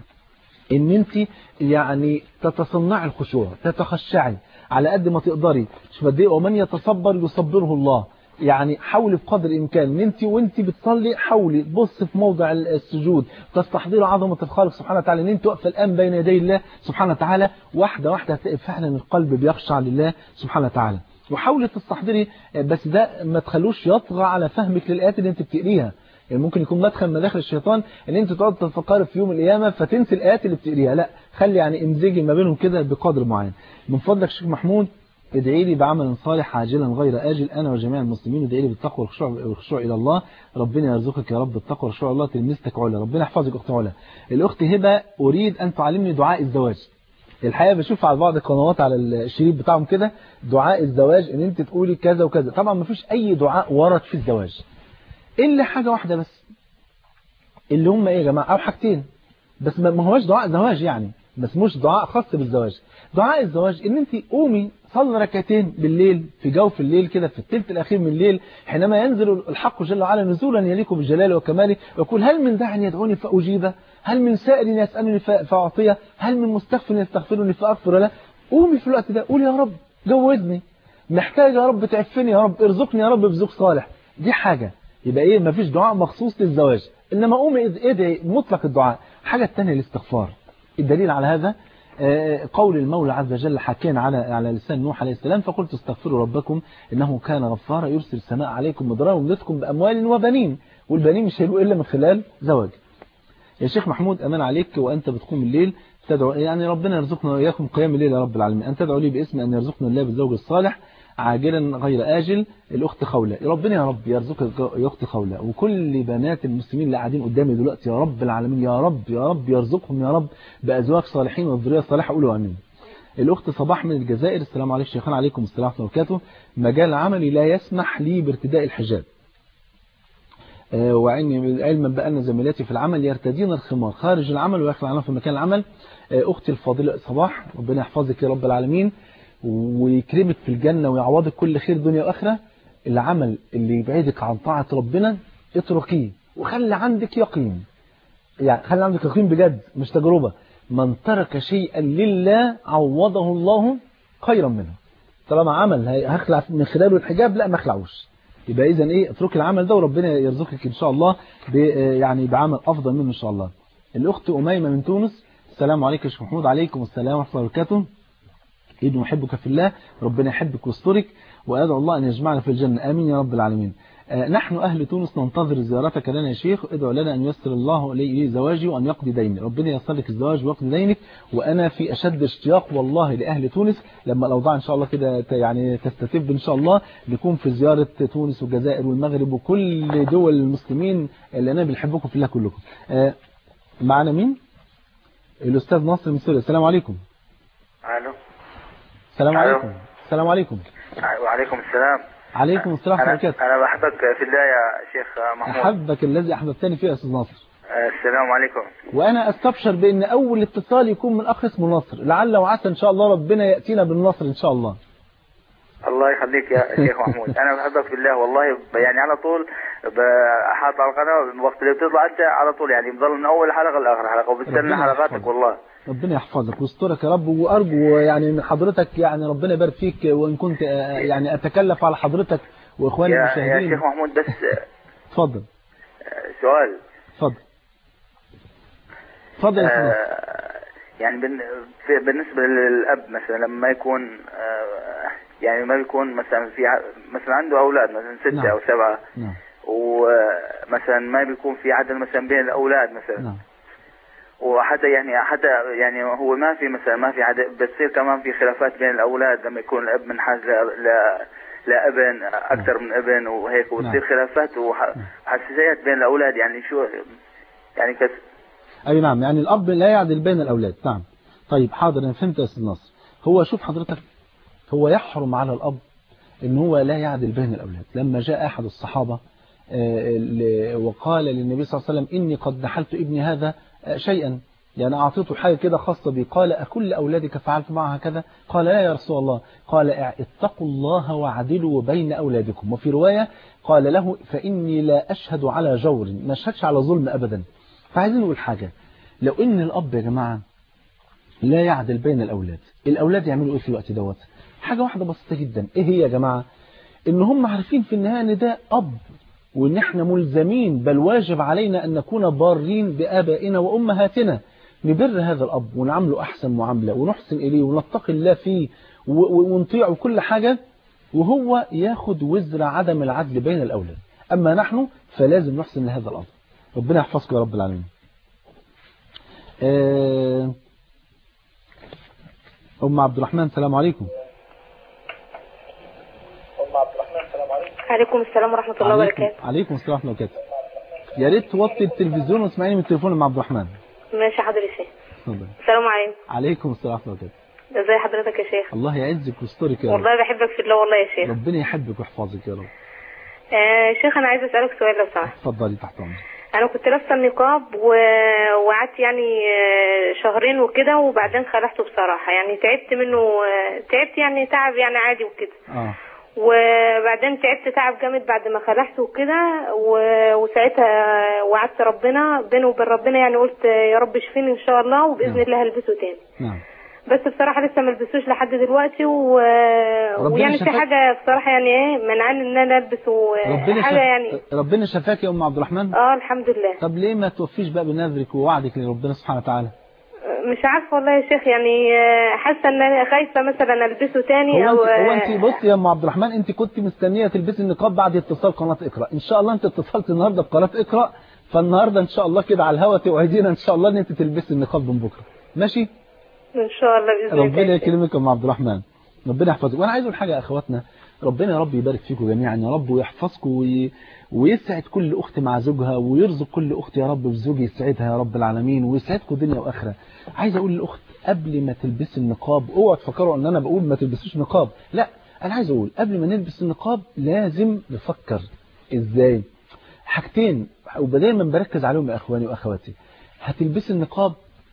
ان انت يعني تتصنعي الخشوع تتخشعي على قد ما تقدري شوف قد ايه ومن يتصبر يصبره الله يعني حاولي بقدر الامكان ان انت وانت بتصلي حاولي تبص في موضع السجود تستحضري عظمه الخالق سبحانه وتعالى ان انت واقفه الان بين يدي الله سبحانه وتعالى واحده واحده هتلاقي فعلا القلب بيخشع لله سبحانه وتعالى وحاولي تستحضري بس ده ما تخلوش يطغى على فهمك للايات اللي انت بتقريها يعني ممكن يكون مدخل مداخل الشيطان ان انت تقعد تفكر في يوم القيامه فتنسي الايات اللي بتقريها لا خلي يعني امزجي ما بينهم كده بقدر معين من فضلك شيخ محمود ادعي لي بعمل صالح عاجلا غير آجل أنا وجميع المسلمين ادعي لي بالتقوى والخشوع والخشوع إلى الله ربنا يرزقك يا رب بالتقوى والخشوع إلى الله تلميذتك علا ربنا يحفظك أخت علا الأخت هبة أريد أن تعلمني دعاء الزواج الحقيقة بشوف على بعض القنوات على الشريط بتاعهم كده دعاء الزواج ان انت تقولي كذا وكذا طبعا ما فيش اي دعاء ورد في الزواج الا حاجة واحدة بس اللي هم ايه يا جماعة او حاجتين بس ما هوش دعاء زواج يعني بس مش دعاء خاص بالزواج دعاء الزواج ان انت قومي صلي ركعتين بالليل في جوف الليل كده في الثلث الاخير من الليل حينما ينزل الحق جل وعلا نزولا يليق بجلاله وكماله ويقول هل من داع يدعوني فاجيبه هل من سائل يسالني فاعطيه هل من مستغفر يستغفرني فاغفر له قومي في الوقت ده قولي يا رب جوزني محتاج يا رب تعفني يا رب ارزقني يا رب بزوج صالح دي حاجة يبقى ايه مفيش دعاء مخصوص للزواج انما قومي ادعي مطلق الدعاء حاجة الثانيه الاستغفار الدليل على هذا قول المولى عز وجل حكينا على على لسان نوح عليه السلام فقلت استغفروا ربكم انه كان غفارا يرسل السماء عليكم مدرارا ويمددكم باموال وبنين والبنين مش هيبقوا الا من خلال زواج يا شيخ محمود امان عليك وانت بتقوم الليل تدعو يعني ربنا يرزقنا واياكم قيام الليل يا رب العالمين ان تدعو لي باسم ان يرزقنا الله بالزوج الصالح عاجلا غير آجل الأخت خولة ربنا يا رب يرزقك يا أخت خولة وكل بنات المسلمين اللي قاعدين قدامي دلوقتي يا رب العالمين يا رب يا رب يرزقهم يا رب بأزواج صالحين والذرية الصالحة قولوا أمين الأخت صباح من الجزائر السلام عليكم شيخنا عليكم السلام ورحمة الله وبركاته مجال عملي لا يسمح لي بارتداء الحجاب وعلمي علما بأن زميلاتي في العمل يرتدين الخمار خارج العمل ويخلعنا في مكان العمل أختي الفاضلة صباح ربنا يحفظك يا رب العالمين ويكرمك في الجنة ويعوضك كل خير دنيا وآخرة العمل اللي يبعدك عن طاعة ربنا اتركيه وخلي عندك يقين يعني خلي عندك يقين بجد مش تجربة من ترك شيئا لله عوضه الله خيرا منه طالما عمل هخلع من خلاله الحجاب لا ما اخلعوش يبقى اذا ايه اترك العمل ده وربنا يرزقك ان شاء الله يعني بعمل افضل منه ان شاء الله الاخت اميمه من تونس السلام عليكم يا شيخ محمود عليكم السلام ورحمه الله وبركاته إنه أحبك في الله ربنا يحبك ويسترك وأدعو الله أن يجمعنا في الجنة آمين يا رب العالمين آه نحن أهل تونس ننتظر زيارتك لنا يا شيخ ادعو لنا أن يسر الله لي زواجي وأن يقضي ديني ربنا يسر لك الزواج ويقضي دينك وأنا في أشد اشتياق والله لأهل تونس لما الأوضاع إن شاء الله كده يعني تستتب إن شاء الله نكون في زيارة تونس والجزائر والمغرب وكل دول المسلمين اللي أنا بنحبكم في الله كلكم آه معنا مين؟ الأستاذ ناصر من سوريا السلام عليكم الو السلام عليكم السلام عليكم وعليكم السلام عليكم السلام ورحمة الله أنا بحبك في الله يا شيخ محمود أحبك الذي أحببتني فيه يا أستاذ ناصر السلام عليكم وأنا أستبشر بأن أول اتصال يكون من أخ اسمه ناصر لعل وعسى إن شاء الله ربنا يأتينا بالنصر إن شاء الله الله يخليك يا شيخ محمود أنا بحبك في الله والله يعني على طول حاط على القناة وقت اللي بتطلع أنت على طول يعني بضل من أول حلقة لآخر حلقة وبستنى حلقاتك والله ربنا يحفظك ويسترك يا رب وأرجو يعني من حضرتك يعني ربنا يبارك فيك وإن كنت يعني أتكلف على حضرتك وإخواني يا المشاهدين يا شيخ محمود بس اتفضل سؤال اتفضل اتفضل يا أستاذ آه، يعني بن- في- بالنسبة للأب مثلا لما يكون آه، يعني ما بيكون مثلا في ع- مثلا عنده أولاد مثلا ستة نعم. أو سبعة نعم ومثلا ما بيكون في عدل مثلا بين الأولاد مثلا نعم وحتى يعني حتى يعني هو ما في مثلا ما في عدد بتصير كمان في خلافات بين الأولاد لما يكون الأب منحاز ل- ل- لابن أكثر من ابن وهيك وتصير نعم. خلافات وح- وحساسيات بين الأولاد يعني شو يعني كس اي نعم يعني الاب لا يعدل بين الاولاد نعم طيب حاضر انا فهمت يا استاذ نصر هو شوف حضرتك هو يحرم على الاب ان هو لا يعدل بين الاولاد لما جاء احد الصحابه آه، ل- وقال للنبي صلى الله عليه وسلم اني قد نحلت ابني هذا آه، شيئا يعني اعطيته حاجه كده خاصه بي قال اكل اولادك فعلت معها هكذا قال لا يا رسول الله قال اع- اتقوا الله واعدلوا بين اولادكم وفي روايه قال له فاني لا اشهد على جور ما اشهدش على ظلم ابدا فعايزين نقول حاجه لو ان الاب يا جماعه لا يعدل بين الأولاد الأولاد يعملوا إيه في الوقت دوت حاجة واحدة بسيطة جدا إيه هي يا جماعة إن هم عارفين في النهاية إن ده أب وإن إحنا ملزمين بل واجب علينا أن نكون بارين بآبائنا وأمهاتنا نبر هذا الأب ونعامله أحسن معاملة ونحسن إليه ونتقي الله فيه و- و- ونطيعه كل حاجة وهو ياخد وزر عدم العدل بين الأولاد أما نحن فلازم نحسن لهذا الأب ربنا يحفظكم يا رب العالمين آه أم عبد الرحمن السلام عليكم عليكم السلام ورحمة الله عليكم, وبركاته عليكم السلام ورحمة الله وبركاته يا ريت توطي التلفزيون واسمعيني من التليفون يا أم عبد الرحمن ماشي حاضر يا شيخ اتفضل. السلام عليكم عليكم السلام ورحمة الله وبركاته ازي حضرتك يا شيخ الله يعزك ويسترك يا رب والله بحبك في الله والله يا شيخ ربنا يحبك ويحفظك يا رب آه شيخ انا عايزه اسالك سؤال لو سمحت اتفضلي تحت أمرك انا كنت لابسه النقاب و- وقعدت يعني آه، شهرين وكده وبعدين خلعته بصراحه يعني تعبت منه آه، تعبت يعني تعب يعني عادي وكده اه وبعدين تعبت تعب جامد بعد ما خلعته وكده و- وساعتها وعدت ربنا بيني وبين ربنا يعني قلت يا رب اشفيني ان شاء الله وباذن نعم. الله هلبسه تاني نعم بس بصراحة لسه ما لبسوش لحد دلوقتي و... ربنا ويعني في شفاك. حاجة بصراحة يعني ايه منعاني ان انا البس ربنا حاجة شف... يعني ربنا شفاك يا أم عبد الرحمن اه الحمد لله طب ليه ما توفيش بقى بنذرك ووعدك لربنا سبحانه وتعالى مش عارفة والله يا شيخ يعني آه، حاسة ان انا خايفة مثلا البسه تاني هو او انت هو انت بصي يا ام عبد الرحمن انت كنت مستنيه تلبسي النقاب بعد اتصال قناه اقرا ان شاء الله انت اتصلت النهارده بقناه اقرا فالنهارده ان شاء الله كده على الهوا توعدينا ان شاء الله ان انت تلبسي النقاب من بكره ماشي ان شاء الله باذن الله ربنا يا شيخ. يكرمك يا ام عبد الرحمن ربنا يحفظك وانا عايز اقول حاجه يا اخواتنا ربنا يا رب يبارك فيكم جميعا يا رب ويحفظكم وي... ويسعد كل اخت مع زوجها ويرزق كل اخت يا رب بزوج يسعدها يا رب العالمين ويسعدكم دنيا واخره عايز اقول للاخت قبل ما تلبسي النقاب اوعوا تفكروا ان انا بقول ما تلبسوش نقاب لا انا عايز اقول قبل ما نلبس النقاب لازم نفكر ازاي حاجتين ودايما بركز عليهم يا اخواني واخواتي هتلبسي النقاب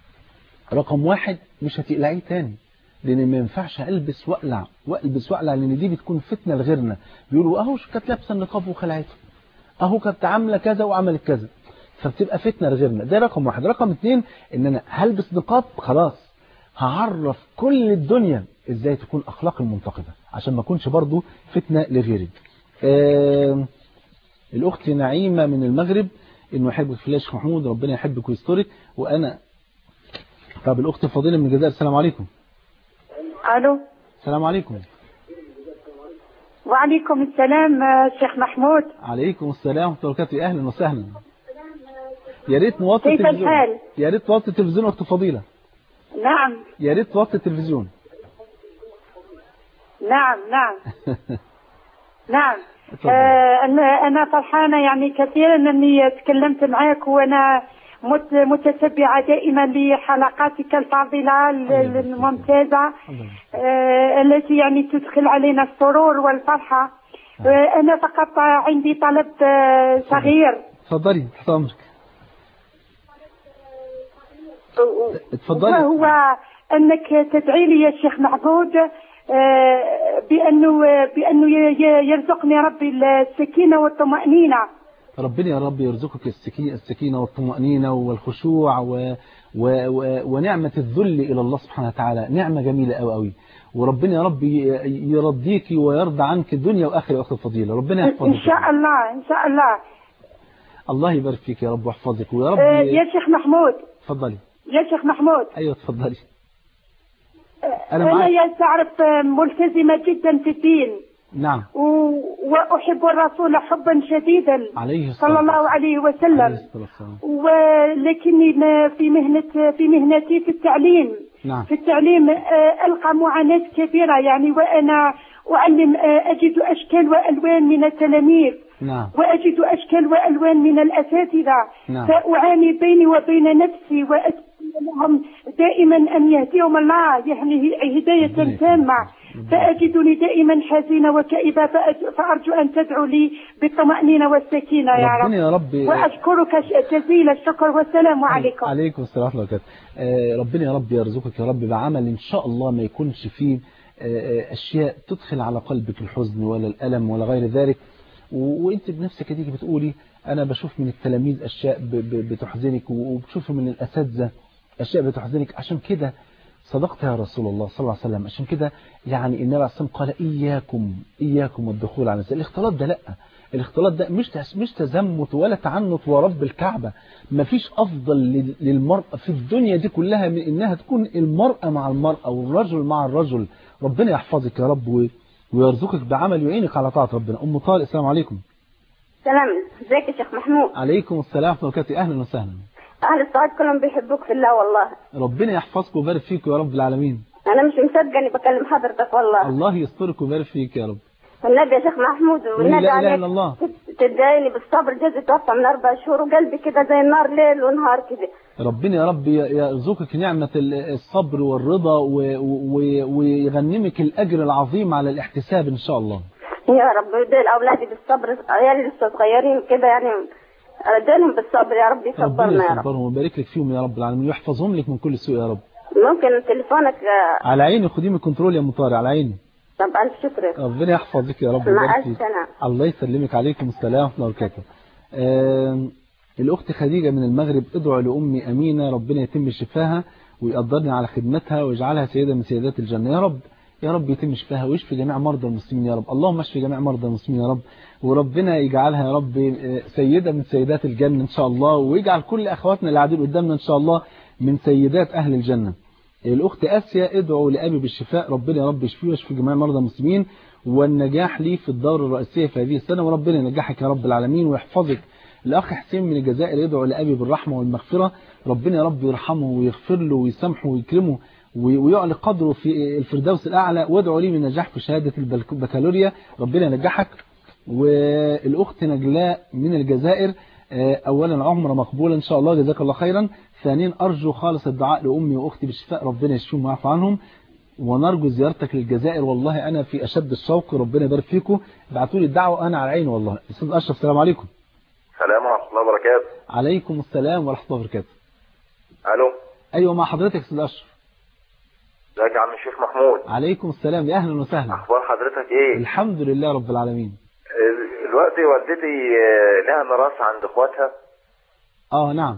رقم واحد مش هتقلعيه تاني لان ما ينفعش البس واقلع والبس واقلع لان دي بتكون فتنه لغيرنا بيقولوا اهو كانت لابسه النقاب وخلعته اهو كانت عامله كذا وعملت كذا فبتبقى فتنه لغيرنا ده رقم واحد رقم اتنين ان انا هلبس نقاب خلاص هعرف كل الدنيا ازاي تكون اخلاق المنتقده عشان ما اكونش برضو فتنه لغيري آه الاخت نعيمه من المغرب انه يحبك في الله يا شيخ محمود ربنا يحبك ويسترك وانا طب الاخت الفضيله من الجزائر السلام عليكم الو السلام عليكم وعليكم السلام آه، شيخ محمود عليكم السلام ورحمه الله وبركاته اهلا وسهلا يا ريت نوطي كيف التلفزيون الحال؟ يا ريت توطي التلفزيون اخت فضيله نعم يا ريت توطي التلفزيون نعم نعم نعم اتفضل. آه انا انا فرحانه يعني كثيرا اني تكلمت معك وانا مت- متتبعه دائما لحلقاتك الفاضله ال- الله يبارك فيك. الممتازه الحمد لله. آه التي يعني تدخل علينا السرور والفرحه آه انا فقط عندي طلب آه صغير اتفضلي تحت امرك اتفضلي وهو انك تدعي لي يا شيخ معبود آه، بانه بانه ي- ي- يرزقني ربي السكينه والطمانينه ربنا يا رب يرزقك السكينة, السكينة والطمأنينة والخشوع و... و... و... ونعمة الذل إلى الله سبحانه وتعالى نعمة جميلة أوي أوي وربنا يا رب ي- يرضيك ويرضى عنك الدنيا وآخر وآخر فضيلة ربنا يحفظك ان شاء الله ان شاء الله الله يبارك فيك يا رب ويحفظك ويا رب آه، ي- يا شيخ محمود اتفضلي يا شيخ محمود أيوة اتفضلي آه، أنا انا معك. يا تعرف آه، ملتزمه جدا في الدين نعم و- واحب الرسول حبا شديدا عليه الصلاة صلى الله عليه عليه وسلم الصلاة والسلام ولكني ما- في مهنة في مهنتي في التعليم نعم في التعليم آه، ألقى معاناة كبيرة يعني وأنا أعلم آه، أجد أشكال وألوان من التلاميذ نعم وأجد أشكال وألوان من الأساتذة نعم. فأعاني بيني وبين نفسي وأتمنى لهم دائما أن يهديهم الله يعني هداية تامة فأجدني دائما حزينة وكئيبة فأج- فأرجو أن تدعو لي بالطمأنينة والسكينة يا رب ربنا يا رب وأشكرك ش- جزيل الشكر والسلام عليكم عليكم السلام ورحمة الله وبركاته آه، ربنا يا رب يرزقك يا رب بعمل إن شاء الله ما يكونش فيه آه، آه، أشياء تدخل على قلبك الحزن ولا الألم ولا غير ذلك و- وانت بنفسك هتيجي بتقولي أنا بشوف من التلاميذ أشياء ب- ب- بتحزنك وبتشوف من الأساتذة أشياء بتحزنك عشان كده صدقت يا رسول الله صلى الله عليه وسلم عشان كده يعني النبي عليه الصلاة والسلام قال إياكم إياكم والدخول على النساء الاختلاط ده لأ الاختلاط ده مش تس- مش تزمت ولا تعنت ورب الكعبة مفيش أفضل لل- للمرأة في الدنيا دي كلها من إنها تكون المرأة مع المرأة والرجل مع الرجل ربنا يحفظك يا رب و- ويرزقك بعمل يعينك على طاعة ربنا أم طارق السلام عليكم سلام ازيك يا شيخ محمود عليكم السلام ورحمة الله وبركاته أهلا وسهلا اهل السعود كلهم بيحبوك في الله والله ربنا يحفظك ويبارك فيك يا رب العالمين انا مش مصدقه اني بكلم حضرتك والله الله يسترك ويبارك فيك يا رب والنبي يا شيخ محمود والنبي لا إله عليك إلا الله. تد- تدعيني بالصبر جوزي توفى من اربع شهور وقلبي كده زي النار ليل ونهار كده ربنا يا رب يرزقك نعمة ال- الصبر والرضا و- و- ويغنمك الأجر العظيم على الاحتساب إن شاء الله يا رب يديل اولادي بالصبر عيالي لسه صغيرين كده يعني اديلهم بالصبر يا رب ربنا يصبرنا يا رب يصبرهم ويبارك لك فيهم يا رب العالمين ويحفظهم لك من كل سوء يا رب ممكن تليفونك آه، على عيني خديه من الكنترول يا مطاري على عيني طب الف شكر ربنا يحفظك يا رب مع ويبارك الف فيك سلامه الله يسلمك عليكم السلام ورحمة الله وبركاته آم، الأخت خديجة من المغرب ادعو لأمي أمينة ربنا يتم شفاها ويقدرني على خدمتها ويجعلها سيدة من سيدات الجنة يا رب يا رب يتم شفاها ويشفي جميع مرضى المسلمين يا رب اللهم اشفي جميع مرضى المسلمين يا رب وربنا يجعلها يا رب آه، سيدة من سيدات الجنة إن شاء الله ويجعل كل أخواتنا اللي قاعدين قدامنا إن شاء الله من سيدات أهل الجنة الأخت آسيا ادعو لأبي بالشفاء ربنا يا رب يشفيه ويشفي جميع مرضى المسلمين والنجاح لي في الدورة الرئيسية في هذه السنة وربنا ينجحك يا رب العالمين ويحفظك الأخ حسين من الجزائر يدعو لأبي بالرحمة والمغفرة ربنا يا رب يرحمه ويغفر له ويسامحه ويكرمه وي- ويعلي قدره في الفردوس الأعلى وادعو لي من نجاح في شهادة البك- البكالوريا ربنا ينجحك والأخت نجلاء من الجزائر آه، أولا عمرة مقبولة إن شاء الله جزاك الله خيرا ثانيا أرجو خالص الدعاء لأمي وأختي بالشفاء ربنا يشفيهم ويعفو عنهم ونرجو زيارتك للجزائر والله أنا في أشد الشوق ربنا يبارك فيكم ابعتوا لي الدعوة أنا على عيني والله أستاذ أشرف السلام عليكم السلام ورحمة الله وبركاته عليكم السلام ورحمة الله وبركاته ألو أيوة مع حضرتك أستاذ أشرف ازيك يا عم الشيخ محمود عليكم السلام يا أهلا وسهلا أخبار حضرتك إيه؟ الحمد لله رب العالمين ال- دلوقتي والدتي آه، لها ميراث عند إخواتها آه نعم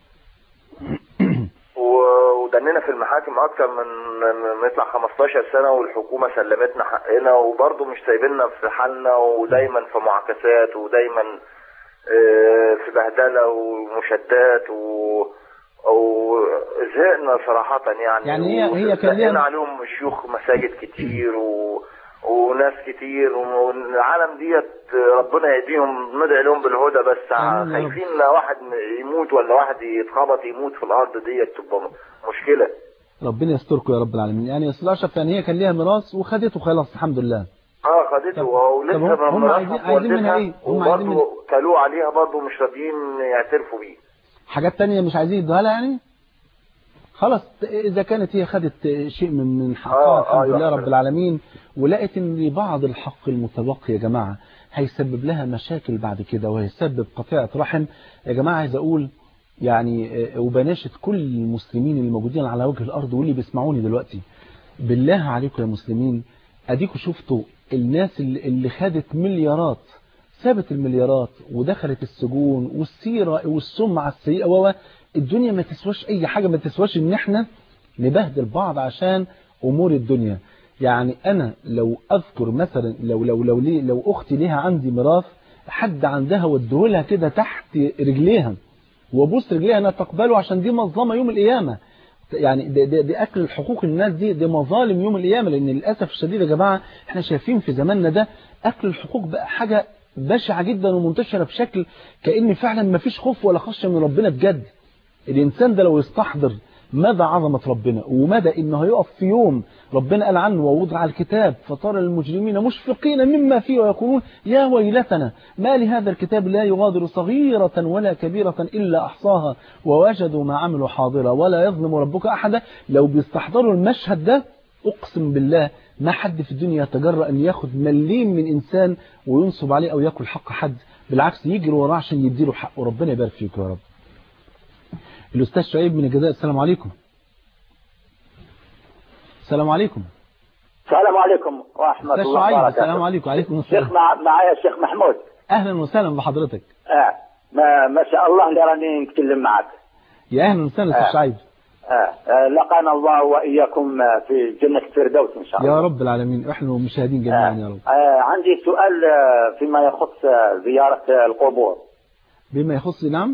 و- ودننا في المحاكم أكتر من من- نطلع 15 سنة والحكومة سلمتنا حقنا وبرضه مش سايبيننا في حالنا ودايما في معاكسات ودايما آه، في بهدلة ومشادات و او زهقنا صراحة يعني يعني هي- هي كان ليها- وزهقنا عليهم شيوخ مساجد كتير و... وناس كتير والعالم ديت ربنا يهديهم ندعي لهم بالهدى بس آمين يا رب. خايفين لا واحد يموت ولا واحد يتخبط يموت في الارض ديت تبقى مشكلة ربنا يستركم يا رب العالمين يعني يا أستاذ أشرف يعني هي كان ليها ميراث وخدته خلاص الحمد لله اه خدته طب- ولسه طب هم- هم مرافق عايزين- عايزين منها والدتها إيه؟ هم عايزين وبرضه كلوه عليها برضه مش راضيين يعترفوا بيه حاجات تانية مش عايزين يدوها لها يعني خلاص إذا كانت هي خدت شيء من من حقها آه، الحمد آه، لله يا رب العالمين ولقيت ان لبعض الحق المتبقي يا جماعة هيسبب لها مشاكل بعد كده وهيسبب قطيعة رحم يا جماعة عايز أقول يعني آه، وبناشد كل المسلمين اللي موجودين على وجه الأرض واللي بيسمعوني دلوقتي بالله عليكم يا مسلمين أديكوا شفتوا الناس اللي اللي خدت مليارات سابت المليارات ودخلت السجون والسيرة والسمعة السيئة و الدنيا ما تسواش أي حاجة ما تسواش إن إحنا نبهدل بعض عشان أمور الدنيا يعني أنا لو أذكر مثلا لو لو لو لي لو أختي ليها عندي ميراث حد عندها وديهولها كده تحت رجليها وابوس رجليها انها تقبله عشان دي مظلمه يوم القيامه يعني دي, دي, دي اكل حقوق الناس دي دي مظالم يوم القيامه لان للاسف الشديد يا جماعه احنا شايفين في زماننا ده اكل الحقوق بقى حاجه بشعه جدا ومنتشره بشكل كان فعلا ما فيش خوف ولا خشيه من ربنا بجد الانسان ده لو يستحضر مدى عظمة ربنا ومدى انه هيقف في يوم ربنا قال عنه ووضع الكتاب فترى المجرمين مشفقين مما فيه ويقولون يا ويلتنا ما لهذا الكتاب لا يغادر صغيرة ولا كبيرة إلا أحصاها ووجدوا ما عملوا حاضرا ولا يظلم ربك أحدا لو بيستحضروا المشهد ده أقسم بالله ما حد في الدنيا يتجرأ أن ياخد مليم من إنسان وينصب عليه أو ياكل حق حد بالعكس يجري وراه عشان يديله حق وربنا يبارك فيك يا رب الأستاذ شعيب من الجزائر السلام عليكم السلام عليكم السلام عليكم ورحمة أستاذ الله شعيب وبركاته السلام عليكم وعليكم الشيخ السلام مع... معايا الشيخ محمود أهلا وسهلا بحضرتك آه. ما... ما شاء الله اللي راني نتكلم معك يا أهلا وسهلا أستاذ آه. شعيب آه. آه. لقانا الله وإياكم آه، في جنة الفردوس إن شاء الله يا رب العالمين احنا والمشاهدين جميعا يا رب آه. عندي سؤال آه، فيما يخص آه، زيارة آه، القبور بما يخص نعم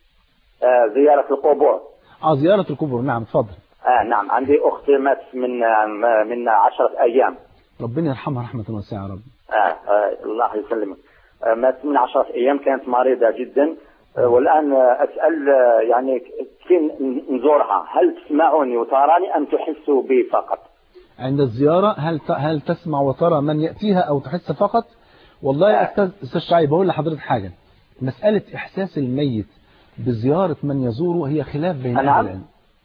آه. زيارة القبور اه زيارة القبور نعم اتفضل آه. نعم عندي أخت ماتت من آه، من عشرة أيام ربنا يرحمها رحمة واسعة يا رب آه. آه. الله يسلمك آه. ماتت من عشرة أيام كانت مريضة جدا آه. والآن آه، أسأل آه، يعني كيف نزورها هل تسمعوني وتراني أم تحسوا بي فقط عند الزيارة هل ت- هل تسمع وترى من يأتيها أو تحس فقط والله يا أستاذ أستاذ شعيب بقول لحضرتك حاجة مسألة إحساس الميت بزيارة من يزوره هي خلاف بين نعم. أهل العلم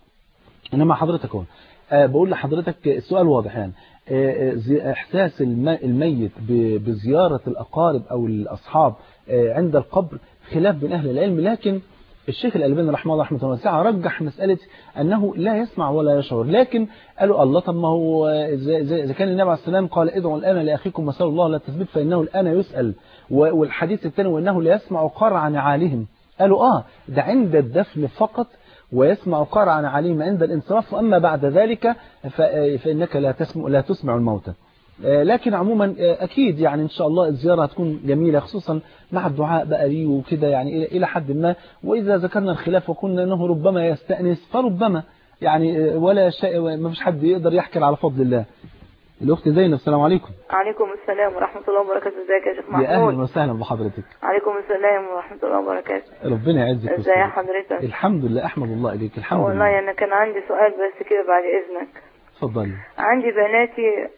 إنما حضرتك هو آه بقول لحضرتك السؤال واضح يعني آه، آه، زي- إحساس الم- الميت ب- بزيارة الأقارب أو الأصحاب آه، عند القبر خلاف بين أهل العلم لكن الشيخ الألباني رحمه الله رحمه واسعة رجح مسألة أنه لا يسمع ولا يشعر لكن قالوا الله طب ما هو آه، زي زي- إذا كان النبي عليه السلام قال ادعوا الآن لأخيكم وسأل الله لا تثبت فإنه الآن يسأل و- والحديث الثاني وأنه لا يسمع قرع نعالهم قالوا آه ده عند الدفن فقط ويسمع قرعا عليهم عند الانصراف وأما بعد ذلك ف- فإنك لا تسمع, لا تسمع الموتى آه، لكن عموما آه، أكيد يعني إن شاء الله الزيارة هتكون جميلة خصوصا مع الدعاء بقى ليه وكده يعني إلى- إلى حد ما وإذا ذكرنا الخلاف وقلنا أنه ربما يستأنس فربما يعني آه، ولا شيء ما فيش حد يقدر يحكي على فضل الله الأخت زينب السلام عليكم عليكم السلام ورحمة الله وبركاته ازيك يا شيخ يا أهلا محمود وسهلا بحضرتك عليكم السلام ورحمة الله وبركاته ربنا يعزك ازي ويسترك. حضرتك الحمد لله أحمد الله إليك الحمد والله لله انا كان عندي سؤال بس كده بعد اذنك اتفضلي عندي بناتي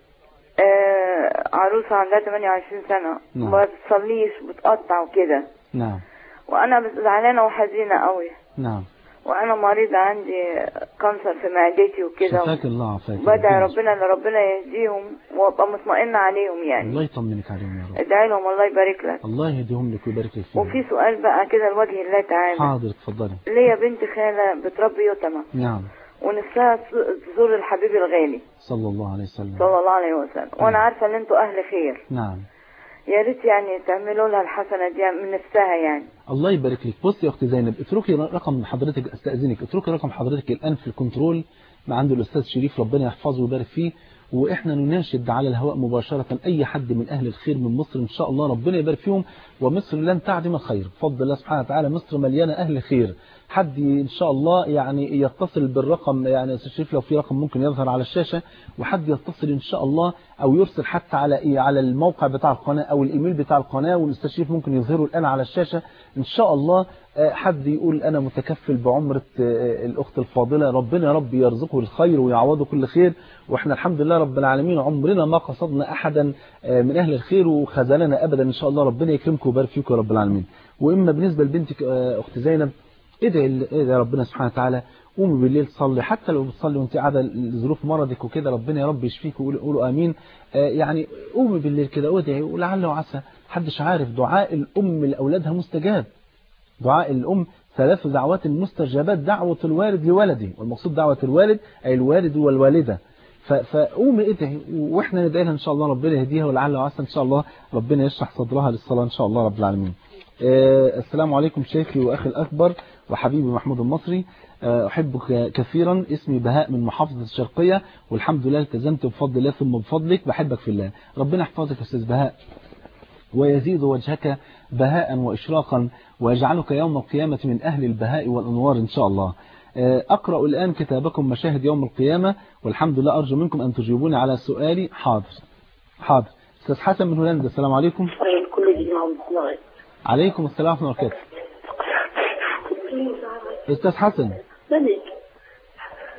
آه عروسة عندها 28 سنة نعم. ما بتصليش بتقطع وكده نعم وانا بس زعلانة وحزينة قوي نعم وانا مريضة عندي كانسر في معدتي وكده شفاك الله عافاك بدعي ربنا ان ربنا يهديهم وابقى مطمئنة عليهم يعني الله يطمنك عليهم يا رب ادعي لهم الله يبارك لك الله يهديهم لك ويبارك لك فيهم وفي سؤال بقى كده لوجه الله تعالى حاضر اتفضلي ليا بنت خالة بتربي يتمة نعم ونفسها تز- تزور الحبيب الغالي صلى الله عليه وسلم صلى الله عليه وسلم وانا عارفة ان انتوا اهل خير نعم يا ريت يعني تعملوا لها الحسنة دي من نفسها يعني الله يبارك لك بصي يا اختي زينب اتركي رقم حضرتك استاذنك اتركي رقم حضرتك الان في الكنترول مع عنده الاستاذ شريف ربنا يحفظه ويبارك فيه واحنا نناشد على الهواء مباشرة اي حد من اهل الخير من مصر ان شاء الله ربنا يبارك فيهم ومصر لن تعدم الخير بفضل الله سبحانه وتعالى مصر مليانة اهل خير حد ان شاء الله يعني يتصل بالرقم يعني يا استاذ شريف لو في رقم ممكن يظهر على الشاشة وحد يتصل ان شاء الله او يرسل حتى على ايه على الموقع بتاع القناة او الايميل بتاع القناة والاستاذ شريف ممكن يظهره الان على الشاشة ان شاء الله آه، حد يقول انا متكفل بعمرة آه، الاخت الفاضلة ربنا يا رب يرزقه الخير ويعوضه كل خير واحنا الحمد لله رب العالمين عمرنا ما قصدنا احدا آه، من اهل الخير وخذلنا ابدا ان شاء الله ربنا يكرمكم ويبارك فيكم يا رب العالمين واما بالنسبة لبنتك آه، اخت زينب ادعي ادعي ربنا سبحانه وتعالى قومي بالليل تصلي حتى لو بتصلي وانت قاعده لظروف مرضك وكده ربنا يا رب يشفيك وقولوا قولوا امين آه، يعني قومي بالليل كده وادعي ولعل وعسى محدش عارف دعاء الام لاولادها مستجاب دعاء الام ثلاث دعوات مستجابات دعوة الوالد لولده والمقصود دعوة الوالد أي الوالد والوالدة ف- فقومي ادعي واحنا ندعي لها ان شاء الله ربنا يهديها ولعل وعسى ان شاء الله ربنا يشرح صدرها للصلاة ان شاء الله رب العالمين آه، السلام عليكم شيخي واخي الاكبر وحبيبي محمود المصري آه، احبك كثيرا اسمي بهاء من محافظة الشرقية والحمد لله التزمت بفضل الله ثم بفضلك بحبك في الله ربنا يحفظك يا استاذ بهاء ويزيد وجهك بهاء وإشراقا ويجعلك يوم القيامة من أهل البهاء والأنوار إن شاء الله آه، أقرأ الآن كتابكم مشاهد يوم القيامة والحمد لله أرجو منكم أن تجيبوني على سؤالي حاضر حاضر أستاذ حسن من هولندا السلام عليكم كل دي معهم صناعي عليكم السلام ورحمة الله وبركاته أستاذ حسن مالك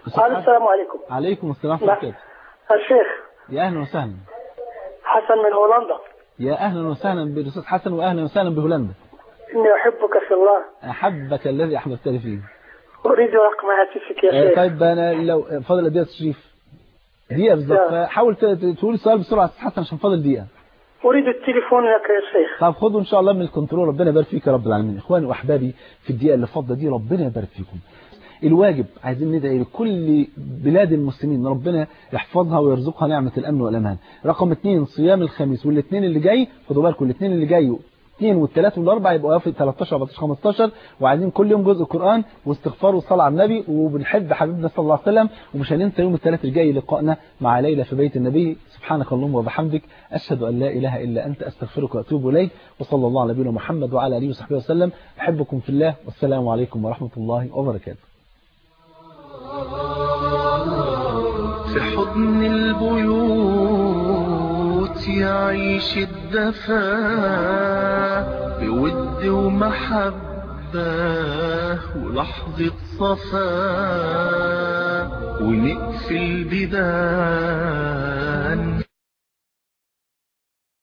السلام عليكم عليكم السلام ورحمة الله وبركاته الشيخ يا أهلا وسهلا حسن من هولندا يا أهلا وسهلا بالأستاذ حسن وأهلا وسهلا بهولندا إني أحبك في الله أحبك الذي أحببتني فيه أريد رقم هاتفك يا آه، شيخ طيب أنا لو فاضل قد إيه يا أستاذ شريف دقيقة بالظبط نعم. فحاول ت- ت- تقول السؤال بسرعة يا أستاذ حسن عشان فاضل دقيقة أريد التليفون لك يا شيخ طب خدوا ان شاء الله من الكنترول ربنا يبارك فيك يا رب العالمين اخواني واحبابي في الدقيقه اللي فاضله دي ربنا يبارك فيكم الواجب عايزين ندعي لكل بلاد المسلمين ان ربنا يحفظها ويرزقها نعمه الامن والامان رقم اثنين صيام الخميس والاثنين اللي جاي خدوا بالكم الاثنين اللي جاي اثنين والثلاث والاربع يبقوا وافق 13 14 15 وعايزين كل يوم جزء قران واستغفار وصلاه على النبي وبنحب حبيبنا صلى الله عليه وسلم ومش هننسى يوم الثلاث الجاي لقائنا مع ليلى في بيت النبي سبحانك اللهم وبحمدك اشهد ان لا اله الا انت استغفرك واتوب اليك وصلى الله على نبينا محمد وعلى اله وصحبه وسلم احبكم في الله والسلام عليكم ورحمه الله وبركاته في حضن البيوت يعيش الدفا بود ومحبة ولحظة صفا ونقفل بيبان